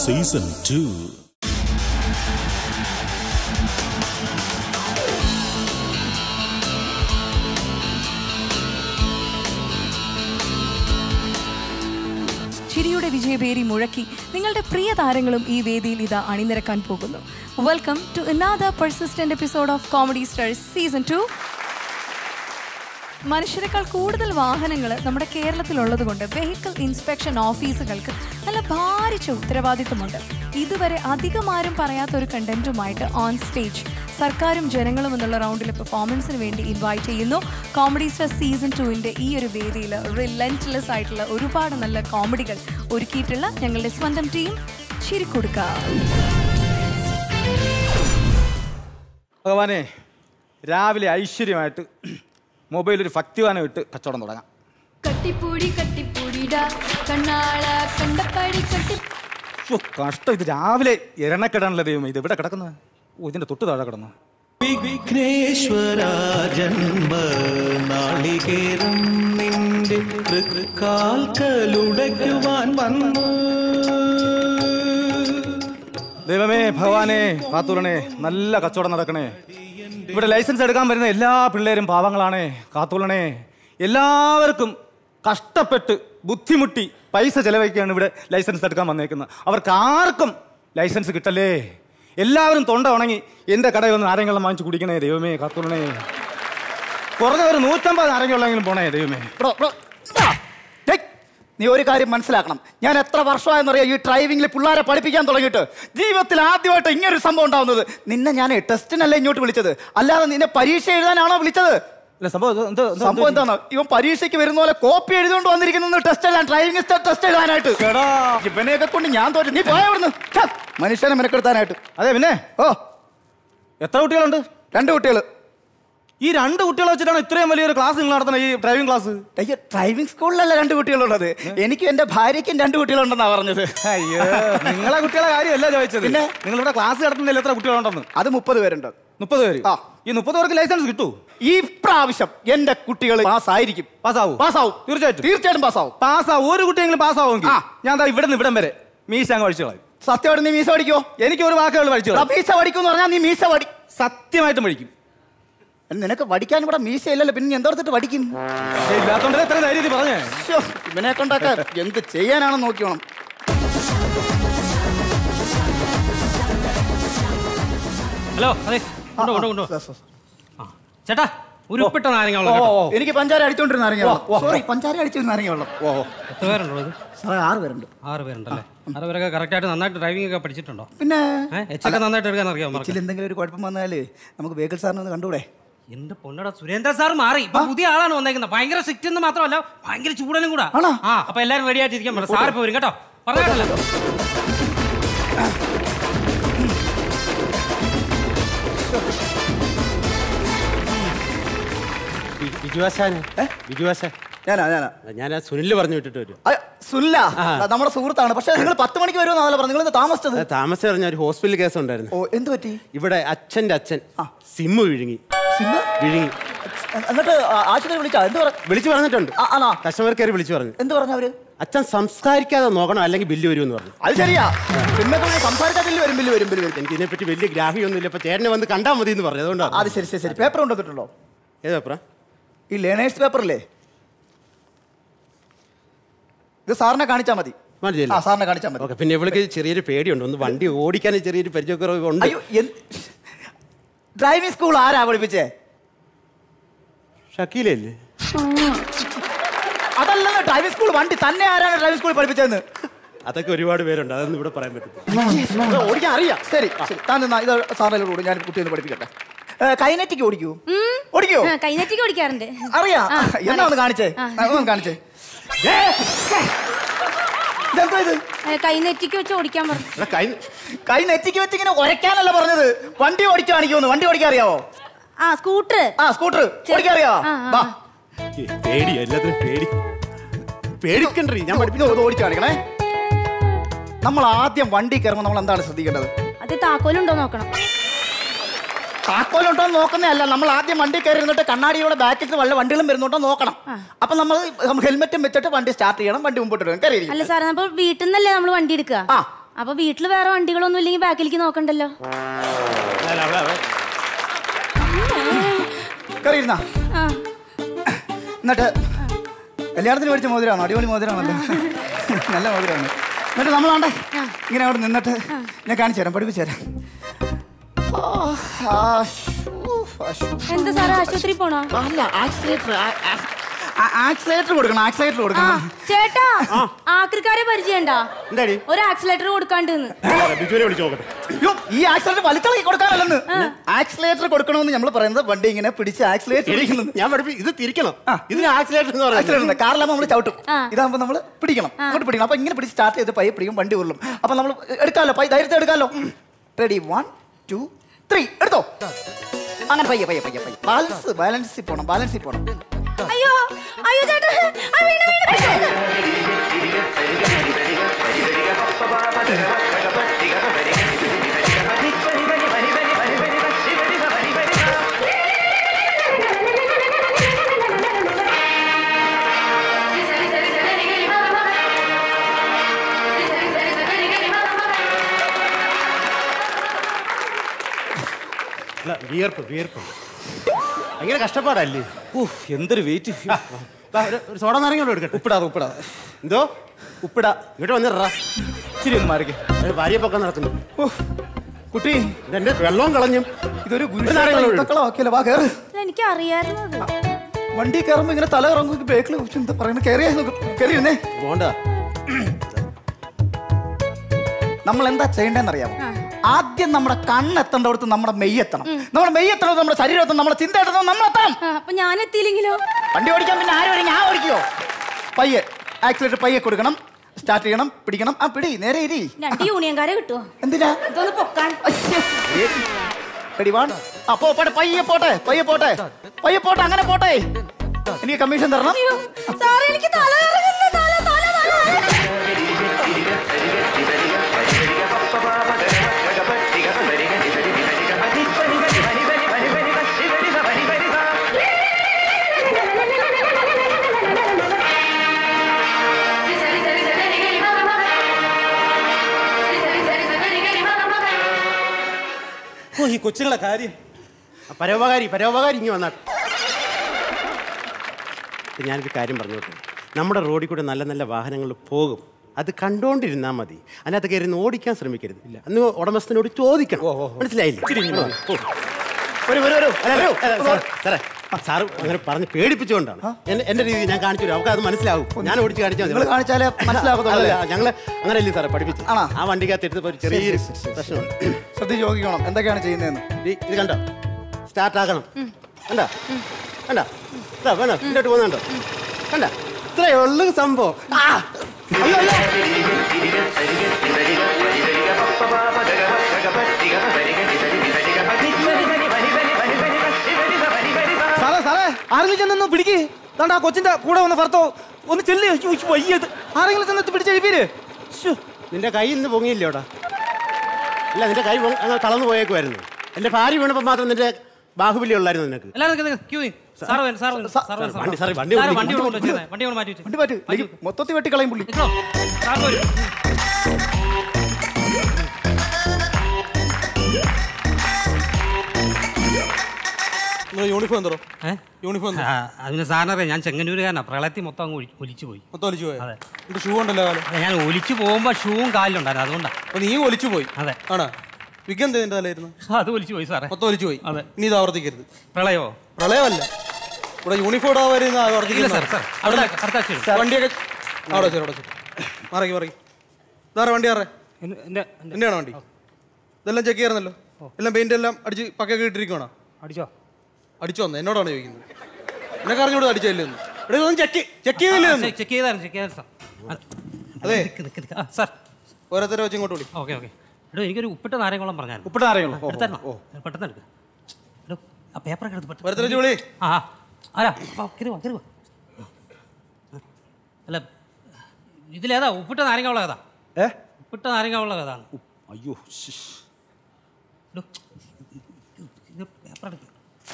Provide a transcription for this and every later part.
Season two ചിരിയുടെ വിജയപേരി മുഴക്കി നിങ്ങളുടെ പ്രിയ താരങ്ങളും ഈ വേദിയിൽ ഇതാ അണിനിരക്കാൻ പോകുന്നു welcome to another persistent episode of comedy stars season two മനുഷ്യരെക്കാൾ കൂടുതൽ വാഹനങ്ങൾ നമ്മുടെ കേരളത്തിലുള്ളത് കൊണ്ട് വെഹിക്കിൾ ഇൻസ്പെക്ഷൻ ഓഫീസുകൾക്ക് നല്ല ഭാരിച്ച ഉത്തരവാദിത്തമുണ്ട് ഇതുവരെ അധികം ആരും പറയാത്ത ഒരു കണ്ടന്റുമായിട്ട് ഓൺ സ്റ്റേജ് സർക്കാരും ജനങ്ങളും എന്നുള്ള റൗണ്ടിലെ പെർഫോമൻസിന് വേണ്ടി ഇൻവൈറ്റ് ചെയ്യുന്നു കോമഡി സ്റ്റാർ സീസൺ ടുവിൻ്റെ ഈ ഒരു വേദിയിൽ റിലൻറ്റ്ലെസ് ആയിട്ടുള്ള ഒരുപാട് നല്ല കോമഡികൾ ഒരുക്കിയിട്ടുള്ള ഞങ്ങളുടെ സ്വന്തം ടീം ചിരിക്കൊടുക്ക ഭഗവാനെ രാവിലെ ഐശ്വര്യമായിട്ട് മൊബൈൽ ഒരു ഭക്തിവാനം ഇട്ട് കച്ചവടം തുടങ്ങാം കട്ടിപ്പൂടി കട്ടിപ്പൂടിടാ കണ്ണാള കണ്ടപ്പടി കട്ടി ഓ കഷ്ടം ഇത് രാവിലെ എരണക്കിടാണല്ലോ ദൈവം ഇത് എവിടെ കിടക്കുന്നത് ഓ ഇതിന്റെ തൊട്ട് താഴെ കിടന്നു വിഘ്നേശ്വര ജന്മ നാളികേരം നിന്റെ കാൽക്കലുടയ്ക്കുവാൻ വന്നു ദൈവമേ ഭഗവാനെ കാത്തൂരണേ നല്ല കച്ചവടം നടക്കണേ ഇവിടെ ലൈസൻസ് എടുക്കാൻ വരുന്ന എല്ലാ പിള്ളേരും പാവങ്ങളാണേ കാത്തൂളണേ എല്ലാവർക്കും കഷ്ടപ്പെട്ട് ബുദ്ധിമുട്ടി പൈസ ചെലവഴിക്കുകയാണ് ഇവിടെ ലൈസൻസ് എടുക്കാൻ വന്നേക്കുന്നത് അവർക്ക് ആർക്കും ലൈസൻസ് കിട്ടല്ലേ എല്ലാവരും തൊണ്ട ഉണങ്ങി എൻ്റെ കടയിൽ വന്ന് നാരങ്ങളും വാങ്ങിച്ച് കുടിക്കണേ ദൈവമേ കാത്തൂളണേ കുറഞ്ഞ ഒരു നൂറ്റമ്പത് നാരങ്ങളുള്ളെങ്കിലും പോണേ ദൈവമേ ബ്രോ ബ്രോ ആ, ടേയ്, നീ ഒരു കാര്യം മനസ്സിലാക്കണം ഞാൻ എത്ര വർഷമായെന്നറിയാം ഈ ഡ്രൈവിംഗിൽ പിള്ളേരെ പഠിപ്പിക്കാൻ തുടങ്ങിയിട്ട് ജീവിതത്തിൽ ആദ്യമായിട്ട് ഇങ്ങനൊരു സംഭവം ഉണ്ടാവുന്നത് നിന്നെ ഞാൻ ടെസ്റ്റിനല്ല ഇങ്ങോട്ട് വിളിച്ചത് അല്ലാതെ നിന്നെ പരീക്ഷ എഴുതാനാണോ വിളിച്ചത് അല്ല സംഭവം ഇത് എന്ത്- എന്ത്- സംഭവം എന്താണ് ഇവൻ പരീക്ഷയ്ക്ക് വരുന്ന പോലെ കോപ്പി എഴുതുകൊണ്ട് വന്നിരിക്കുന്നത് ടെസ്റ്റ് എഴുതാൻ ഡ്രൈവിംഗ് ടെസ്റ്റ് എഴുതാനായിട്ട് എടാ. ഇവനെയൊക്കെ കൊണ്ട് ഞാൻ തോറ്റു നീ പോയ അവിടുന്ന് ഛെ, മനുഷ്യനെ മെനക്കെടുത്താനായിട്ട് അതെ പിന്നെ ഓ എത്ര കുട്ടികളുണ്ട് രണ്ട് കുട്ടികൾ ഈ രണ്ട് കുട്ടികളെ വെച്ചിട്ടാണ് ഇത്രയും വലിയൊരു ക്ലാസ് നിങ്ങൾ നടത്തുന്നത് ഈ ഡ്രൈവിംഗ് ക്ലാസ് അയ്യോ ഡ്രൈവിംഗ് സ്കൂളിലല്ല രണ്ട് കുട്ടികളുള്ളത് എനിക്കും എന്റെ ഭാര്യയ്ക്കും രണ്ട് കുട്ടികളുണ്ടെന്നാ പറഞ്ഞത് അയ്യോ നിങ്ങളെ കുട്ടികളെ കാര്യമല്ല ചോദിച്ചത് പിന്നെ? നിങ്ങൾ ഇവിടെ ക്ലാസ് നടത്തുന്നില്ല എത്ര കുട്ടികളുണ്ടെന്ന് അത് മുപ്പത് പേരുണ്ട് മുപ്പത് പേര് ആ. ഈ മുപ്പത് പേർക്ക് ലൈസൻസ് കിട്ടൂ ഈ പ്രാവശ്യം എന്റെ കുട്ടികൾ പാസ്സായിരിക്കും പാസ്സാവൂ പാസ്സാവും തീർച്ചയായിട്ടും തീർച്ചയായിട്ടും പാസ്സാവും പാസ്സാവും ഒരു കുട്ടിയെങ്കിലും പാസ്സാവുമെങ്കിൽ ആ. ഞാൻ ദാ ഇവിടെ നിന്ന് ഇവിടം വരെ മീശ അങ്ങ് കഴിച്ചു കളയും സത്യമായിട്ട് നീ മീശ പഠിക്കോ എനിക്ക് ഒരു വാക്കുകൾ കഴിച്ചു കളയും മീശ പഠിക്കും പറഞ്ഞാൽ നീ മീശ പഠി സത്യമായിട്ടും പഠിക്കും നിനക്ക് പഠിക്കാൻ ഇവിടെ മീശ ഇല്ലല്ലോ പിന്നെ നീ എന്തോർത്തിട്ട് പഠിക്കും പക്ഷേ ഇല്ലാത്തോണ്ട് എത്ര ധൈര്യത്തിൽ പറഞ്ഞേ ശ്ശോ, ഇവനെ കൊണ്ടൊക്കെ എന്ത് ചെയ്യാനാണെന്ന് നോക്കിയോണം ഹലോ അതെ കൊണ്ടോ കൊണ്ടോ കൊണ്ടോ ആ ചേട്ടാ ഒരു ഉപ്പിട്ട നാരങ്ങ വെള്ളം കേട്ടോ. എനിക്ക് പഞ്ചാര അടിച്ചോണ്ടിരുന്ന നാരങ്ങ ഓ, ഓ, സോറി പഞ്ചാര അടിച്ചിരുന്ന നാരങ്ങ വെള്ളം ഓ എത്ര പേരുണ്ടോ ഇത് സാറേ ആറ് പേരുണ്ട് ആറ് പേരുണ്ടല്ലേ ആറ് പേരൊക്കെ കറക്റ്റ് ആയിട്ട് നന്നായിട്ട് ഡ്രൈവിംഗ് ഒക്കെ പഠിച്ചിട്ടുണ്ടോ പിന്നെ ഏഹ് എച്ചൊക്കെ നന്നായിട്ട് എടുക്കാൻ അറിയാം ഇതിൽ എന്തെങ്കിലും ഒരു കുഴപ്പം വന്നാല് നമുക്ക് ബേക്കൽ സാറിനെ ഒന്ന് കണ്ടൂടെ എന്റെ പൊന്നട സുരേന്ദ്ര സാർ മാറി ഇപ്പൊ പുതിയ ആളാണ് വന്നേക്കുന്നത് ഭയങ്കര സ്ട്രിക്റ്റ് എന്ന് മാത്രമല്ല ഭയങ്കര ചൂടനും കൂടാ ആണോ? ആ അപ്പൊ എല്ലാരും റെഡി ആയിട്ടിരിക്കാൻ പറഞ്ഞു സാർ ഇപ്പൊ വരും കേട്ടോ പറഞ്ഞല്ലോ ബിജുവാശാന് ബിജുവാശ ഞാനാ ഞാനാ ഞാൻ ആ സുനില് പറഞ്ഞു വിട്ടിട്ട് വരും അയ്യ, സുല്ല നമ്മുടെ സുഹൃത്താണ് പക്ഷെ നിങ്ങൾ പത്ത് മണിക്ക് വരുമെന്നാണല്ലോ പറഞ്ഞു നിങ്ങൾ താമസിച്ചത് അത് താമസം പറഞ്ഞ ഒരു ഹോസ്പിറ്റൽ കേസ് ഉണ്ടായിരുന്നു ഓ എന്ത് പറ്റി ഇവിടെ അച്ഛന്റെ അച്ഛൻ ആ. സിമ്മ് വിഴുങ്ങി സിമ്മ്? വിഴുങ്ങി എന്നിട്ട് ആ- ആശുപത്രി വിളിച്ചാ എന്ത് പറ വിളിച്ചു പറഞ്ഞിട്ടുണ്ട് ആ, ആണോ കസ്റ്റമർ കയറി വിളിച്ചു പറഞ്ഞു എന്ത് പറഞ്ഞു അവര് അച്ഛൻ സംസ്കാരിക്കാതെ നോക്കണം അല്ലെങ്കിൽ ബില്ല് വരുമെന്ന് പറഞ്ഞു അത് ശരിയാ സിനിമ സംസാരിച്ചാൽ ബില്ല് വരും ബില്ല് വരും ബില്ല് വരും എനിക്ക് ഇതിനെപ്പറ്റി വലിയ ഗ്രാഹ്യമൊന്നുമില്ല ഇപ്പൊ ചേട്ടനെ വന്ന് കണ്ടാൽ മതി എന്ന് പറഞ്ഞു അതുകൊണ്ടാണ് അത് ശരി ശരി ശരി പേപ്പർ കൊണ്ടുവന്നിട്ടുണ്ടോ ഏതാ അപ്പുറം ഈ ലേണേഴ്സ് പേപ്പറില്ലേ ഇത് സാറിനെ കാണിച്ചാൽ മതി മതിയല്ലേ? ആ സാറിനെ കാണിച്ചാൽ മതി ഓക്കെ പിന്നെ ഇവൾക്ക് ചെറിയൊരു പേടിയുണ്ട് ഒന്ന് വണ്ടി ഓടിക്കാൻ ചെറിയൊരു പരിചയക്കുറവ് ഉണ്ട് അയ്യോ ഡ്രൈവിംഗ് സ്കൂൾ ആരാ പഠിപ്പിച്ചേ ഷക്കീലല്ലേ അതല്ല ഡ്രൈവിംഗ് സ്കൂൾ വണ്ടി തന്നെ ആരാണ് ഡ്രൈവിംഗ് സ്കൂൾ പഠിപ്പിച്ചതെന്ന് അതൊക്കെ ഒരുപാട് പേരുണ്ട് അതൊന്നും ഇവിടെ പറയാൻ പറ്റത്തില്ല ഇത് ഓടിക്കാൻ അറിയാം ശരി ശരി താൻ നിന്നാ ഇത് സാറിനോട് കൂടി ഞാൻ കുട്ടിയെ ഒന്ന് പഠിപ്പിക്കട്ടെ കൈനറ്റിക്ക് ഓടിക്കൂ ഓടിക്കോ കൈനറ്റിക്ക് ഓടിക്കാറുണ്ട് അറിയാം ആ, എന്നാ ഒന്ന് കാണിച്ചേ ആ. ആ, ഒന്ന് കാണിച്ചേ ഏ, ഛേ. ഇതെന്താ ഇത് ഏ, കൈനെറ്റിക്ക് വെച്ച് ഓടിക്കാൻ പറഞ്ഞു ഇവിടെ കൈ കൈ നെറ്റിക്ക് വെച്ച് ഇങ്ങനെ ഉരയ്ക്കാനല്ല പറഞ്ഞത് വണ്ടി ഓടിച്ചു കാണിക്കുമെന്ന് വണ്ടി ഓടിക്കാൻ അറിയാവോ ആ സ്കൂട്ടർ ആ സ്കൂട്ടർ ഓടിക്കാൻ അറിയാവോ ആ, ആ, വാ പേടി എല്ലാത്തിനും പേടി പേടിക്കണ്ടേ ഞാൻ ഇത് പഠിപ്പിച്ചു ഇത് ഓടിച്ചു കാണിക്കണേ നമ്മൾ ആദ്യം വണ്ടി കയറുമ്പോൾ നമ്മൾ എന്താണ് ശ്രദ്ധിക്കേണ്ടത് അത് താക്കോലുണ്ടോ നോക്കണം താക്കോലുണ്ടോ എന്ന് നോക്കുന്നതല്ല നമ്മൾ ആദ്യം വണ്ടി കയറി ഇരുന്നിട്ട് കണ്ണാടിയുടെ ബാക്കിൽ വല്ല വണ്ടികളും വരുന്നുണ്ടോ നോക്കണം അപ്പൊ നമ്മൾ ഹെൽമെറ്റും വെച്ചിട്ട് വണ്ടി സ്റ്റാർട്ട് ചെയ്യണം വണ്ടി മുമ്പോട്ട് ഇടണം കയറി അല്ല സാറേ അപ്പോൾ വീട്ടിൽ നിന്നല്ലേ നമ്മൾ വണ്ടി എടുക്കുക ആ അപ്പൊ വീട്ടിൽ വേറെ വണ്ടികളൊന്നും ഇല്ലെങ്കിൽ ബാക്കിലേക്ക് നോക്കണ്ടല്ലോ കയറിയിരുന്നാ ആ എന്നിട്ട് കല്യാണത്തിന് മേടിച്ച മോതിരാണോ അടിപൊളി മോതിരാണല്ലോ നല്ല മോതിരാണ് എന്നിട്ട് നമ്മളാണ്ടേ ഇങ്ങനെ അവിടെ നിന്നിട്ട് ഞാൻ കാണിച്ചു തരാം പഠിപ്പിച്ചു തരാം ഓ, ആ, ഷൂ, ആ, ഷൂ. എന്താ സാറേ ആശുപത്രി പോണോ അല്ല ആക്സിലേറ്റർ ആക്സിലേറ്റർ കൊടുക്കണം ആക്സിലേറ്റർ ആ കൊടുക്കണം ചേട്ടാ ആക്രിക്കാരെ പരിചയണ്ടാ എന്താടി ഒരു ആക്സിലേറ്റർ കൊടുക്കാണ്ടെന്ന് ബിജുവിനെ വിളിച്ചു നോക്കട്ടെ അയ്യോ ഈ ആക്സിലേറ്റർ വലിച്ചിളക്കി കൊടുക്കാനല്ലെന്ന് ആക്സിലേറ്റർ കൊടുക്കണമെന്ന് നമ്മൾ പറയുന്നത് വണ്ടി ഇങ്ങനെ പിടിച്ച് ആക്സിലേറ്റർ പിടിക്കുന്നത് ഞാൻ പഠിപ്പി ഇത് തിരിക്കണം ഇതിന് ആക്സിലേറ്റർ എന്ന് പറയുന്നത് ആക്സിലേറ്റർ കാറിലാകുമ്പോൾ നമ്മൾ ചവിട്ടും ആ. ഇതാകുമ്പോൾ നമ്മൾ പിടിക്കണം അങ്ങോട്ട് പിടിക്കണം അപ്പൊ ഇങ്ങനെ പിടിച്ച് സ്റ്റാർട്ട് ചെയ്ത് പയ്യെ പിടിക്കും വണ്ടി ഉള്ളും അപ്പൊ നമ്മൾ എടുക്കാമല്ലോ പൈ ധൈര്യത്തെ എടുക്കാമല്ലോ റെഡി വൺ ടു ത്രീ എടുത്തോ അങ്ങനെ പയ്യെ പയ്യെ പയ്യെ പയ്യെ ബാലൻസ് ബാലൻസിൽ പോണം ബാലൻസിൽ പോണം അയ്യോ അയ്യോ ചേട്ടാ ആ, വീണ്, വീണ്, വീണ്. അല്ല, വിയർപ്പ് വിയർപ്പ് ഭയങ്കര കഷ്ടപ്പാടല്ലേ ഉഫ്, എന്തൊരു വെയിറ്റ് ദാ, ഒരു- ഒരു സോഡ നാരങ്ങ കൂടെ എടുക്കട്ടെ ഉപ്പിടാതെ ഉപ്പിടാതെ എന്തോ ഉപ്പിടാ ഇങ്ങോട്ട് വന്നിടറാ ഇച്ചിരി ഒന്ന് മാറിക്കേ ഭാര്യ പൊക്കം നടക്കുന്നു ഉഫ്. കുട്ടി എന്റെ വെള്ളവും കളഞ്ഞും ഇതൊരു ഒരു നാരങ്ങ കൂടെ എടുക്ക്. ഗുരുക്കളാക്കിയല്ലോ വാ കയറ് എനിക്ക് അറിയായിരുന്നത് വണ്ടി കയറുമ്പോ ഇങ്ങനെ തല ഇറങ്ങും ബേക്കിൽ എന്താ പറയുന്നത് കയറിയാ കയറിയിരുന്നേ പോണ്ട നമ്മൾ എന്താ ചെയ്യേണ്ടതെന്ന് അറിയാമോ ആദ്യം നമ്മുടെ കണ്ണെത്തേണ്ടടുത്ത് നമ്മുടെ മെയ്യെത്തണം നമ്മുടെ മെയ്യെത്തണം നമ്മുടെ ശരീരം എത്തണം നമ്മുടെ ചിന്ത എത്തണം നമ്മൾ എത്തണം ആ, അപ്പൊ ഞാൻ എത്തിയില്ലെങ്കിലോ വണ്ടി ഓടിക്കാൻ പിന്നെ ആരും ഓടിക്കും ഞാൻ ഓടിക്കോ പയ്യെ ആക്സിലേറ്റർ പയ്യെ കൊടുക്കണം സ്റ്റാർട്ട് ചെയ്യണം പിടിക്കണം ആ പിടി നേരെ ഇരി രണ്ട് യൂണിയൻകാരെ കിട്ടുമോ എന്തിനാ ഇതൊന്ന് പൊക്കാൻ റെഡി വാൺ ആ പോ പോട്ടെ പയ്യെ പോട്ടെ പയ്യെ പോട്ടെ പയ്യെ പോട്ടെ അങ്ങനെ പോട്ടെ എനിക്ക് കമ്മീഷൻ തരണം അയ്യോ സാറേ എനിക്ക് തല കറങ്ങുന്നു തല തല തല ഓ ഈ കൊച്ചുങ്ങളെ കാര്യം ആ, പരോപകാരി പരോപകാരി ഇങ്ങ് വന്നാട്ടെ ഇപ്പൊ ഞാനൊരു കാര്യം പറഞ്ഞോട്ടെ നമ്മുടെ റോഡിൽ കൂടെ നല്ല നല്ല വാഹനങ്ങൾ പോകും അത് കണ്ടോണ്ടിരുന്നാൽ മതി അതിനകത്ത് കയറി ഒന്ന് ഓടിക്കാൻ ശ്രമിക്കരുത് ഇല്ല അന്ന് ഉടമസ്ഥനോട് ചോദിക്കണം മനസ്സിലായില്ലേ ഓ. വരൂ, വരൂ, വരൂ. അല്ല, വരൂ. അല്ല, സാർ- സാറേ സാറ് അങ്ങനെ പറഞ്ഞ് പേടിപ്പിച്ചുകൊണ്ടാണ് എന്റെ- എന്റെ രീതി ഞാൻ കാണിച്ചു തരാം അവർക്ക് അത് മനസ്സിലാവും ഞാൻ ഓടിച്ച് കാണിച്ചാൽ നിങ്ങൾ കാണിച്ചാലേ മനസ്സിലാകത്തുള്ളൂ അല്ല, ഞങ്ങള് അങ്ങനെയല്ലേ സാറേ പഠിപ്പിച്ചു ആണോ? ആ വണ്ടിക്കകത്ത് എടുത്തപ്പോ ഒരു ചെറിയൊരു പ്രശ്നമുണ്ട് ശ്രദ്ധിച്ച് നോക്കിക്കോണം എന്തൊക്കെയാണ് ചെയ്യുന്നതെന്ന് ദേ, ഇത് കണ്ടോ സ്റ്റാർട്ട് ആക്കണം കണ്ട കണ്ട ഇതാ വേണോ ഇങ്ങോട്ട് പോകുന്നുണ്ടോ കണ്ട ഇത്രയേ ഉള്ളു സംഭവം ആ! അയ്യോ അയ്യോ സാറേ സാറേ ആരെങ്കിലും ചെന്നൊന്ന് പിടിക്ക് ദാണ്ടാ ആ കൊച്ചിന്റെ കൂടെ വന്ന് ഭർത്തോ ഒന്ന് ചെല്ലി വയ്യത് ആരെങ്കിലും ചെന്ന് പിടിച്ച് എഴുതിര് നിന്റെ കൈ ഇന്ന് പൊങ്ങിയില്ലേ അവിടെ ഇല്ല നിന്റെ കൈ പൊങ്ങ- അങ്ങ് തളർന്നു പോയേക്കുമായിരുന്നു എന്റെ ഭാര്യ വീണപ്പോൾ മാത്രം നിന്റെ ബാഹുബലി ഉള്ളായിരുന്നു നിനക്ക് എല്ലാവരും നിൽക്ക്, നിൽക്ക്, queue നിൽക്ക്. സാറ് വരും, സാറ് വരും, സാറ് വരും, സാറ് വണ്ടി, വരും. സാറേ, വണ്ടി സാറ് കൊണ്ട് വണ്ടി വണ്ടി കൊണ്ട് വെച്ചേരെ, വണ്ടി കൊണ്ട് മാറ്റി വെച്ചേ. വണ്ടി മാറ്റി മാറ്റി അല്ലെങ്കിൽ മൊത്തത്തിൽ വെട്ടിക്കളയും പുള്ളി നിൽക്കണോ? സാറ് വരും. നിങ്ങൾ യൂണിഫോം എന്തോ ഏ? യൂണിഫോം ആ, അതിന് സാറിനറിയാം ഞാൻ ചെങ്ങന്നൂരുകാരനാ പ്രളയത്തിൽ മൊത്തം അങ്ങ് ഒലി- ഒലിച്ചു പോയി മൊത്തം ഒലിച്ചു പോയോ അതെ. എന്റെ ഷൂ ഉണ്ടല്ലോ കാലം അതെ, ഞാൻ ഒലിച്ചു പോകുമ്പോ ഷൂവും കാലിലുണ്ടായിരുന്നു അതുകൊണ്ടാ അപ്പൊ നീ ഒലിച്ചു പോയി അതെ ആണോ വിഗ് എന്ത് എന്റെ തലയിരുന്നു അത് ഒലിച്ചു പോയി സാറേ മൊത്തം ഒലിച്ചു പോയി അതെ. ഇനി ഇത് ആവർത്തിക്കരുത് പ്രളയോ പ്രളയമല്ല ഇവിടെ യൂണിഫോം ഇടാൻ വരുന്ന ഇല്ല ആവർത്തിക്കില്ല സാർ സാർ അടുത്ത അടുത്ത ആഴ്ച വരും. വണ്ടിയൊക്കെ അവിടെ വെച്ചോ അവിടെ വെച്ചോ മറക്കി മറക്കി ഇതാറ വണ്ടി ആറേ എന്നെ- എന്നെ- എന്നെ- എന്റെയാണോ വണ്ടി ഇതെല്ലാം ചെക്ക് ചെയ്യാറുന്നല്ലോ എല്ലാം പെയിന്റ് എല്ലാം അടിച്ച് പക്കൊക്കെ ഇട്ടിരിക്കണോ അടിച്ചോ അടിച്ചു വന്നു എന്നോടാണ് ചോദിക്കുന്നത് എന്നെ അറിഞ്ഞോട് അടിച്ചല്ലേ ഒന്ന് ഇവിടെ ഒന്ന് ചെക്ക് ചെക്ക് ചെയ്തില്ലേ ഒന്ന് ചെക്ക് ചെയ്തായിരുന്നു ചെക്ക് ചെയ്തായിരുന്നു സാർ അതെ. നിക്ക്, നിക്ക്, നിക്ക്. ആ, സാർ ഓരോരുത്തരെ വെച്ച് ഇങ്ങോട്ട് വിളി ഓക്കെ ഓക്കെ എടോ എനിക്കൊരു ഉപ്പിട്ട നാരങ്ങളും പറഞ്ഞായിരുന്നു ഉപ്പിട്ട് അറിയണോ എടുത്തായിരുന്നോ പെട്ടെന്ന് എടുക്ക് എടോ ആ പേപ്പറൊക്കെ എടുത്ത് പെട്ടെന്ന് ഓരോരുത്തരെ വെച്ച് വിളി ആ ആ. ആരാ വാ, കേറി വാ കേറി വാ അല്ല ഇതിലേതാ ഉപ്പിട്ട നാരങ്ങ ഉള്ള കഥ ഏ ഉപ്പിട്ട നാരങ്ങ ഉള്ള കഥാണ് അയ്യോ എടോ, ഇത് പേപ്പർ എടുക്ക്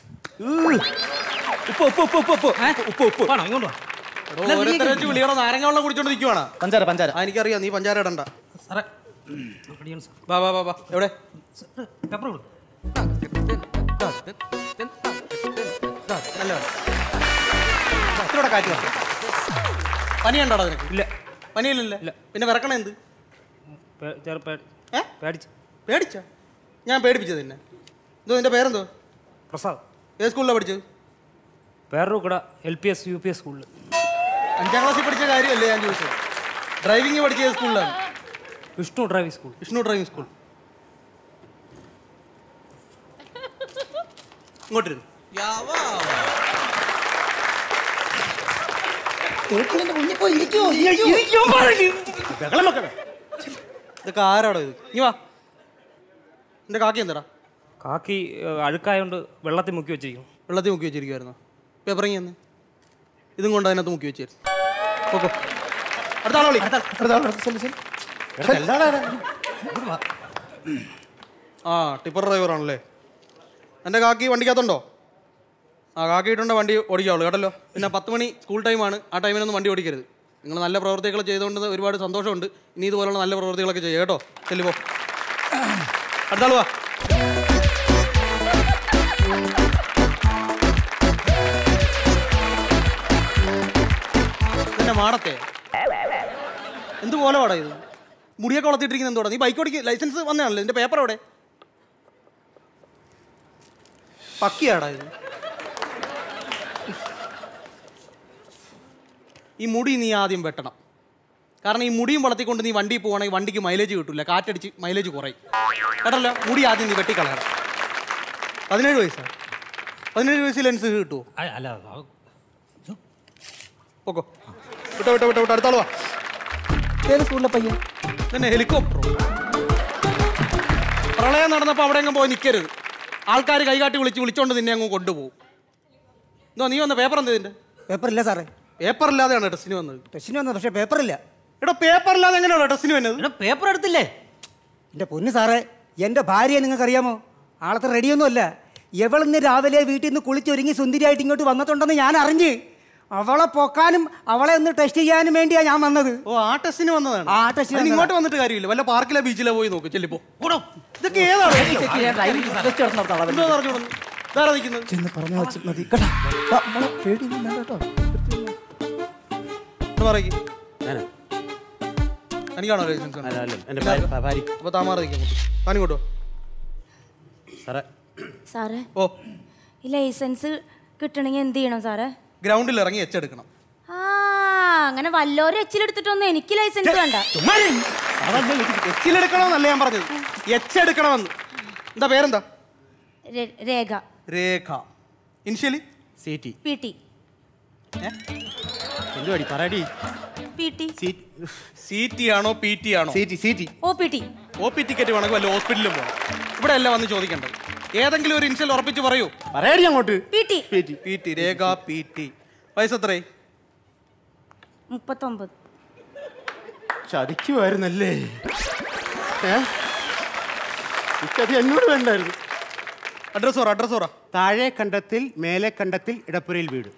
ഉപ്പ് ഉപ്പ് ഉപ്പ് ഉപ്പ് ഉപ്പ് ഏ? ഉപ്പ് ഉപ്പ് വേണോ ഇങ്ങോട്ട് വാ എടോ, ഓരോരുത്തരെ വെച്ച് വിളിയണോ നാരങ്ങ വെള്ളം കുടിച്ചോണ്ട് നിൽക്കുവാണ് പഞ്ചാര പഞ്ചാര ആ എനിക്കറിയാം നീ പഞ്ചാര ഇടണ്ട സാറേ അടിയാണ് സാർ വാ വാ വാ വാ എവിടെ പേപ്പർ കൊടുക്കും നല്ല ഇത്തിരൂടെ കാറ്റ് വാ. പനിയുണ്ടോ നിനക്ക് ഇല്ല പനിയില്ലല്ലേ പിന്നെ വിറക്കണ എന്ത് പേ- ചെറു പേ- ഏ പേടിച്ച് പേടിച്ച ഞാൻ പേടിപ്പിച്ചത് തന്നെ എന്തോ നിന്റെ പേരെന്തോ പ്രസാദ് ഏത് സ്കൂളിലാണ് പഠിച്ചത് വേറൊരു കൂടെ L P S U P S സ്കൂളിൽ അഞ്ചാം ക്ലാസ്സിൽ പഠിച്ച കാര്യമല്ലേ ഞാൻ ചോദിച്ചത് ഡ്രൈവിംഗ് പഠിച്ച ഏത് സ്കൂളിലാണ് Vishnu driving school Vishnu driving school ഇങ്ങോട്ടിരുന്നു ബഹളം വെക്കണേ ഇതൊക്കെ ആരാടോ ഇത് നീ വാ എന്റെ കാക്കി എന്താടാ കാക്കി ഏഹ്, അഴുക്കായോണ്ട് വെള്ളത്തിൽ മുക്കി വെച്ചിരിക്കും വെള്ളത്തിൽ മുക്കി വെച്ചിരിക്കുമായിരുന്നു പേപ്പറിങ്ങി തന്നെ ഇതും കൊണ്ട് അതിനകത്ത് മുക്കി വെച്ചായിരുന്നു ഓക്കോ അടുത്ത ആളെ വിളി ആ ടിപ്പർ ഡ്രൈവർ ആണല്ലേ എൻ്റെ കാക്കി വണ്ടിക്കകത്തുണ്ടോ ആ കാക്കി ഇട്ടുണ്ടോ വണ്ടി ഓടിക്കാവുള്ളൂ കേട്ടല്ലോ പിന്നെ പത്ത് മണി സ്കൂൾ ടൈമാണ് ആ ടൈമിനൊന്നും വണ്ടി ഓടിക്കരുത് നിങ്ങൾ നല്ല പ്രവർത്തികൾ ചെയ്തുകൊണ്ട് ഒരുപാട് സന്തോഷമുണ്ട് ഇനി ഇതുപോലുള്ള നല്ല പ്രവർത്തികളൊക്കെ ചെയ്യുക കേട്ടോ ചെല്ലുപോ അടുത്ത ആൾ വാ ഇതെന്നെ മാടത്തെ എന്ത് പോലെ വാടാ ഇത് മുടിയൊക്കെ വളർത്തിയിട്ടിരിക്കുന്ന എന്തോടാ നീ ബൈക്ക് ഓടിക്ക് ലൈസൻസ് വന്നതാണല്ലോ നിന്റെ പേപ്പർ എവിടെ പക്കിയാടാ ഇത് ഈ മുടി നീ ആദ്യം വെട്ടണം കാരണം ഈ മുടിയും വളർത്തിക്കൊണ്ട് നീ വണ്ടി പോവാണെങ്കിൽ വണ്ടിക്ക് മൈലേജ് കിട്ടില്ല കാറ്റടിച്ച് മൈലേജ് കുറയും കേട്ടല്ലോ മുടി ആദ്യം നീ വെട്ടിക്കളയണം പതിനേഴ് വയസ്സാണ് പതിനേഴ് വയസ്സിൽ ലെൻസ് കിട്ടുമോ അ- അല്ല അത് പോക്കോ വിട്ടോ വിട്ടോ വിട്ടോ വിട്ടോ അടുത്താള് വാ ഏത് സ്കൂളിലെ പയ്യൻ തന്നെ ഹെലികോപ്റ്ററോ പ്രളയം നടന്നപ്പോൾ അവിടെ എങ്ങും പോയി നിൽക്കരുത് ആൾക്കാർ കൈകാട്ടി വിളിച്ച് വിളിച്ചോണ്ട് നിന്നെ അങ്ങ് കൊണ്ടുപോകും എന്തോ നീ വന്ന പേപ്പർ എന്താ ഇതിന്റെ പേപ്പറില്ല സാറേ പേപ്പർ ഇല്ലാതെയാണ് ടെസ്റ്റിന് വന്നത് ടെസ്റ്റിന് വന്നത് പക്ഷേ പേപ്പറില്ല എടാ പേപ്പർ ഇല്ലാതെ എങ്ങനെയാണോ ടെസ്റ്റിന് വന്നത് എടാ പേപ്പർ എടുത്തില്ലേ എൻ്റെ പൊന്ന് സാറേ എൻ്റെ ഭാര്യയെ നിങ്ങൾക്കറിയാമോ ആളത്തെ റെഡിയൊന്നുമല്ല എവളിന്ന് രാവിലെ വീട്ടിൽ നിന്ന് കുളിച്ചൊരുങ്ങി സുന്ദരിയായിട്ട് ഇങ്ങോട്ട് വന്നിട്ടുണ്ടെന്ന് ഞാൻ അറിഞ്ഞ് അവളെ പൊക്കാനും അവളെ ഒന്ന് ടെസ്റ്റ് ചെയ്യാനും വേണ്ടിയാ ഞാൻ വന്നത് ഓ ആ ടെസ്റ്റിന് വന്നതാണ് ആ ടെസ്റ്റിന് അതിന് വന്നതാ. ഇങ്ങോട്ട് വന്നിട്ട് കാര്യമില്ല വല്ല പാർക്കിലെ ബീച്ചിലെ പോയി നോക്ക് ചെല്ലിപ്പോ കൂടോ ഇതൊക്കെ ഏതാണ് എന്തോ അറിഞ്ഞു ഇതാരാ നിൽക്കുന്നത് ചെന്ന് പറഞ്ഞാൽ വെച്ച് മതി കേട്ടോ വാ, മോളെ, പേടിയൊന്നും വേണ്ട കേട്ടോ എന്ന് പറയ്ക്ക് ഞാനാ? എനിക്കാണോ ലൈസൻസ് അല്ല, അല്ല, എൻ്റെ ഭാര്യ ഭാര്യ അപ്പൊ താമാറി നിൽക്കാൻ താനിങ്ങോട്ടോ സാറേ സാറേ ഓ ഈ ലൈസൻസ് കിട്ടണമെങ്കിൽ എന്ത് ചെയ്യണം സാറേ ഗ്രൗണ്ടിൽ ഇറങ്ങി എച്ചെടുക്കണം ആ അങ്ങനെ വല്ലോരും എച്ചിലെടുത്തിട്ടൊന്നും എനിക്ക് ലൈസൻസ് വേണ്ട എച്ചിലെടുക്കണമെന്നല്ല ഞാൻ പറഞ്ഞത് എച്ചെടുക്കണമെന്ന് എന്താ പേരെന്താ രെ- Rekha Rekha initially C T P T എന്തുവാടി പറയടി പി ടി സി ടി ആണോ പി ടി ആണോ C T C T O P T O P ticket വേണമെങ്കിൽ വല്ല ഹോസ്പിറ്റലിലും പോകണം ഇവിടെ അല്ല വന്ന് ചോദിക്കേണ്ടത് ഏതെങ്കിലും ഒരു ഇൻഷ്യൽ ഉറപ്പിച്ച് പറയൂ പറയടി അങ്ങോട്ട് P T P T P T Rekha P T വയസ്സ് എത്രയായി മുപ്പത്തൊമ്പത് ചതിക്കുമായിരുന്നല്ലേ ഏ ഇക്കത് എന്നോട് വേണ്ടായിരുന്നു അഡ്രസ് പറ അഡ്രസ് പറ താഴെ കണ്ടത്തിൽ മേലെ കണ്ടത്തിൽ ഇടപ്പുരയിൽ വീട്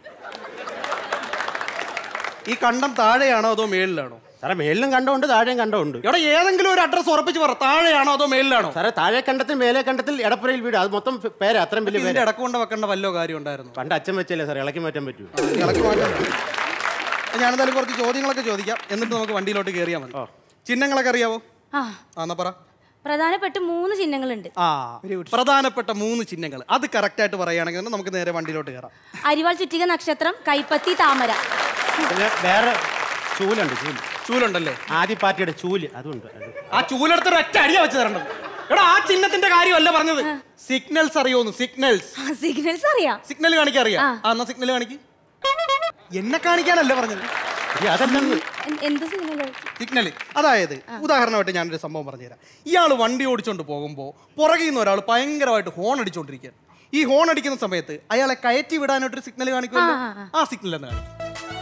ഈ കണ്ടം താഴെയാണോ അതോ മേളിലാണോ സാറേ മേളിലും കണ്ടമുണ്ട് താഴെയും കണ്ടമുണ്ട് ഇവിടെ ഏതെങ്കിലും ഒരു അഡ്രസ് ഉറപ്പിച്ച് പറ താഴെയാണോ അതോ മേളിലാണോ സാറേ താഴെ കണ്ടത്തിൽ മേലെ കണ്ടത്തിൽ ഇടപ്പുരയിൽ വീട് അത് മൊത്തം പേര് അത്രയും വലിയ ഇതിന്റെ പേര് ഇടക്ക് കൊണ്ട് വെക്കേണ്ട വല്ലോ കാര്യം ഉണ്ടായിരുന്നു പണ്ട് അച്ഛൻ വെച്ചല്ലേ സാർ ഇളക്കി മാറ്റാൻ പറ്റൂ ഇളക്കി മാറ്റണ്ട ഞാനെന്തായാലും കുറച്ച് ചോദ്യങ്ങളൊക്കെ ചോദിക്കാം എന്നിട്ട് നമുക്ക് വണ്ടിയിലോട്ട് കയറിയാൽ മതി ചിഹ്നങ്ങളൊക്കെ അറിയാവോ ആ ആ എന്നാ പറ പ്രധാനപ്പെട്ട മൂന്ന് ചിഹ്നങ്ങളുണ്ട് ആ പ്രധാനപ്പെട്ട മൂന്ന് ചിഹ്നങ്ങൾ അത് കറക്റ്റ് ആയിട്ട് പറയുകയാണെങ്കിൽ തന്നെ നമുക്ക് നേരെ വണ്ടിയിലോട്ട് കയറാം അരിവാൾ ചുറ്റിക നക്ഷത്രം കൈപ്പത്തി താമര പിന്നെ വേറെ ചൂലുണ്ട് ചൂല് ചൂലുണ്ടല്ലേ ആദ്യ പാർട്ടിയുടെ ചൂല് അതുണ്ട് അത് ആ ചൂലെടുത്ത് ഒറ്റ അടിയാ വെച്ച് തരേണ്ടത് എടാ ആ ചിഹ്നത്തിന്റെ കാര്യമല്ല പറഞ്ഞത് സിഗ്നൽസ് അറിയോന്ന് സിഗ്നൽസ് സിഗ്നൽസ് അറിയാം സിഗ്നൽ കാണിക്കാൻ അറിയാം ആ. ആ എന്നാ സിഗ്നൽ കാണിക്ക് എന്നെ കാണിക്കാനല്ല പറഞ്ഞത് ഈ അതല്ലെന്ന് എ- എന്ത് സിഗ്നൽ സിഗ്നൽ അതായത് ഉദാഹരണമായിട്ട് ഞാനൊരു സംഭവം പറഞ്ഞുതരാം ഇയാൾ വണ്ടി ഓടിച്ചോണ്ട് പോകുമ്പോൾ പുറകിൽ നിന്ന് ഒരാൾ ഭയങ്കരമായിട്ട് ഹോൺ അടിച്ചോണ്ടിരിക്കുകയാണ് ഈ ഹോൺ അടിക്കുന്ന സമയത്ത് അയാളെ കയറ്റി വിടാനായിട്ടൊരു സിഗ്നൽ കാണിക്കുമല്ലോ ആ, ആ, ആ സിഗ്നൽ എന്ന് കാണിക്കും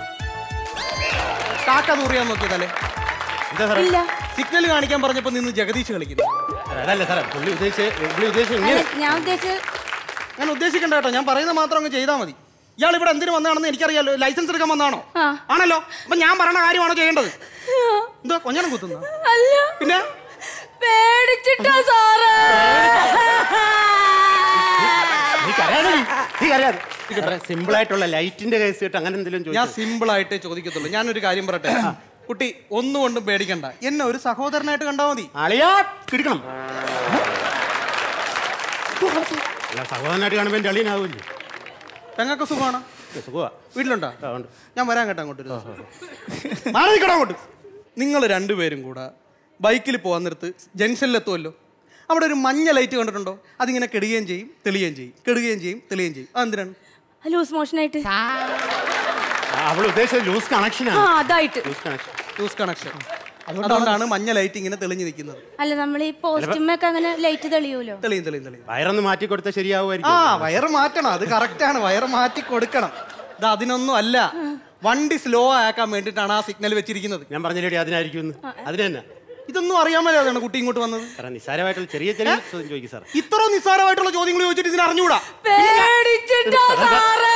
കാക്ക തൂറിയാൻ നോക്കിയതല്ലേ എന്താ സാറേ ഇല്ല സിഗ്നൽ കാണിക്കാൻ പറഞ്ഞപ്പോൾ നിന്ന് ജഗദീഷ് കളിക്കുന്നു അതല്ല സാറേ പുള്ളി ഉദ്ദേശിച്ച പുള്ളി ഉദ്ദേശിച്ച അല്ല, ഇങ്ങനെ ഞാൻ ഉദ്ദേശിച്ചത് ഞാൻ ഉദ്ദേശിക്കണ്ട കേട്ടോ ഞാൻ പറയുന്ന മാത്രം അങ്ങ് ചെയ്താൽ മതി ഇയാൾ ഇവിടെ എന്തിനു വന്നതാണെന്ന് എനിക്കറിയാലോ ലൈസൻസ് എടുക്കാൻ വന്നാണോ ആ. ആണല്ലോ അപ്പൊ ഞാൻ പറയണ കാര്യമാണോ ചെയ്യേണ്ടത് എന്തോ കൊഞ്ഞണം കുത്തുന്ന അല്ല പിന്നെ പേടിച്ചിട്ടാ സാറേ നീ കരയാതെ നീ. നീ കരയാതെ സിമ്പിൾ ആയിട്ടുള്ള ലൈറ്റിന്റെ കേസ് കേട്ട് അങ്ങനെ എന്തെങ്കിലും ഞാൻ ചോദിച്ചു സിമ്പിൾ ആയിട്ടേ ചോദിക്കത്തുള്ളൂ ഞാനൊരു കാര്യം പറയട്ടെ കുട്ടി ഒന്നുകൊണ്ടും പേടിക്കണ്ട എന്നെ ഒരു സഹോദരനായിട്ട് കണ്ടാ മതി അളിയാ കിടക്കണം അല്ല സഹോദരനായിട്ട് കാണുമ്പോൾ എൻ്റെ അളിയനാവില്ലേ പെങ്ങൾക്ക് സുഖമാണ് സുഖമാ വീട്ടിലുണ്ടോ ആ, ഉണ്ട്. ഞാൻ വരാൻ കേട്ടോ അങ്ങോട്ട് ഒരു ദിവസം. മാറി നിൽക്കണം അങ്ങോട്ട് നിങ്ങൾ രണ്ടുപേരും കൂടെ ബൈക്കിൽ പോകാൻ നിർത്ത് ജംഗ്ഷനിലെത്തുമല്ലോ അവിടെ ഒരു മഞ്ഞ ലൈറ്റ് കണ്ടിട്ടുണ്ടോ അതിങ്ങനെ കെടുകയും ചെയ്യും തെളിയുകയും ചെയ്യും കെടുകയും ചെയ്യും തെളിയുകയും ചെയ്യും അതെന്തിനാണ് ലൂസ് മോഷൻ ആയിട്ട് അവൾ ഉദ്ദേശിച്ചത് ലൂസ് ആ കണക്ഷനാണ് അതായിട്ട് ലൂസ് കണക്ഷൻ ലൂസ് കണക്ഷൻ അതുകൊണ്ടാണ് മഞ്ഞ ലൈറ്റ് ഇങ്ങനെ തെളിഞ്ഞു നിൽക്കുന്നത് അല്ല നമ്മൾ ഈ പോസ്റ്റുമൊക്കെ അങ്ങനെ ലൈറ്റ് തെളിയൂലോ തെളിയും തെളിയും തെളിയും വയറൊന്ന് മാറ്റി കൊടുത്താൽ ആ ശരിയാവുമായിരിക്കും വയറ് മാറ്റണം അത് കറക്റ്റാണ് വയറ് മാറ്റി കൊടുക്കണം ഇത് അതിനൊന്നും അല്ല വണ്ടി സ്ലോ ആക്കാൻ വേണ്ടിയിട്ടാണ് ആ സിഗ്നൽ വെച്ചിരിക്കുന്നത് ഞാൻ പറഞ്ഞില്ലേ അതിനായിരിക്കും എന്ന് അതിന് തന്നെ ഇതൊന്നും അറിയാൻ മേലാതാണ് കുട്ടി ഇങ്ങോട്ട് വന്നത് സാറേ നിസ്സാരമായിട്ടുള്ള ചെറിയ ചെറിയ ചോദ്യം ചോദിക്കും സാർ ഇത്ര നിസ്സാരമായിട്ടുള്ള ചോദ്യങ്ങൾ ചോദിച്ചിട്ട് ഇതിന് അറിഞ്ഞൂടാ പേടിച്ചിട്ടാ സാറേ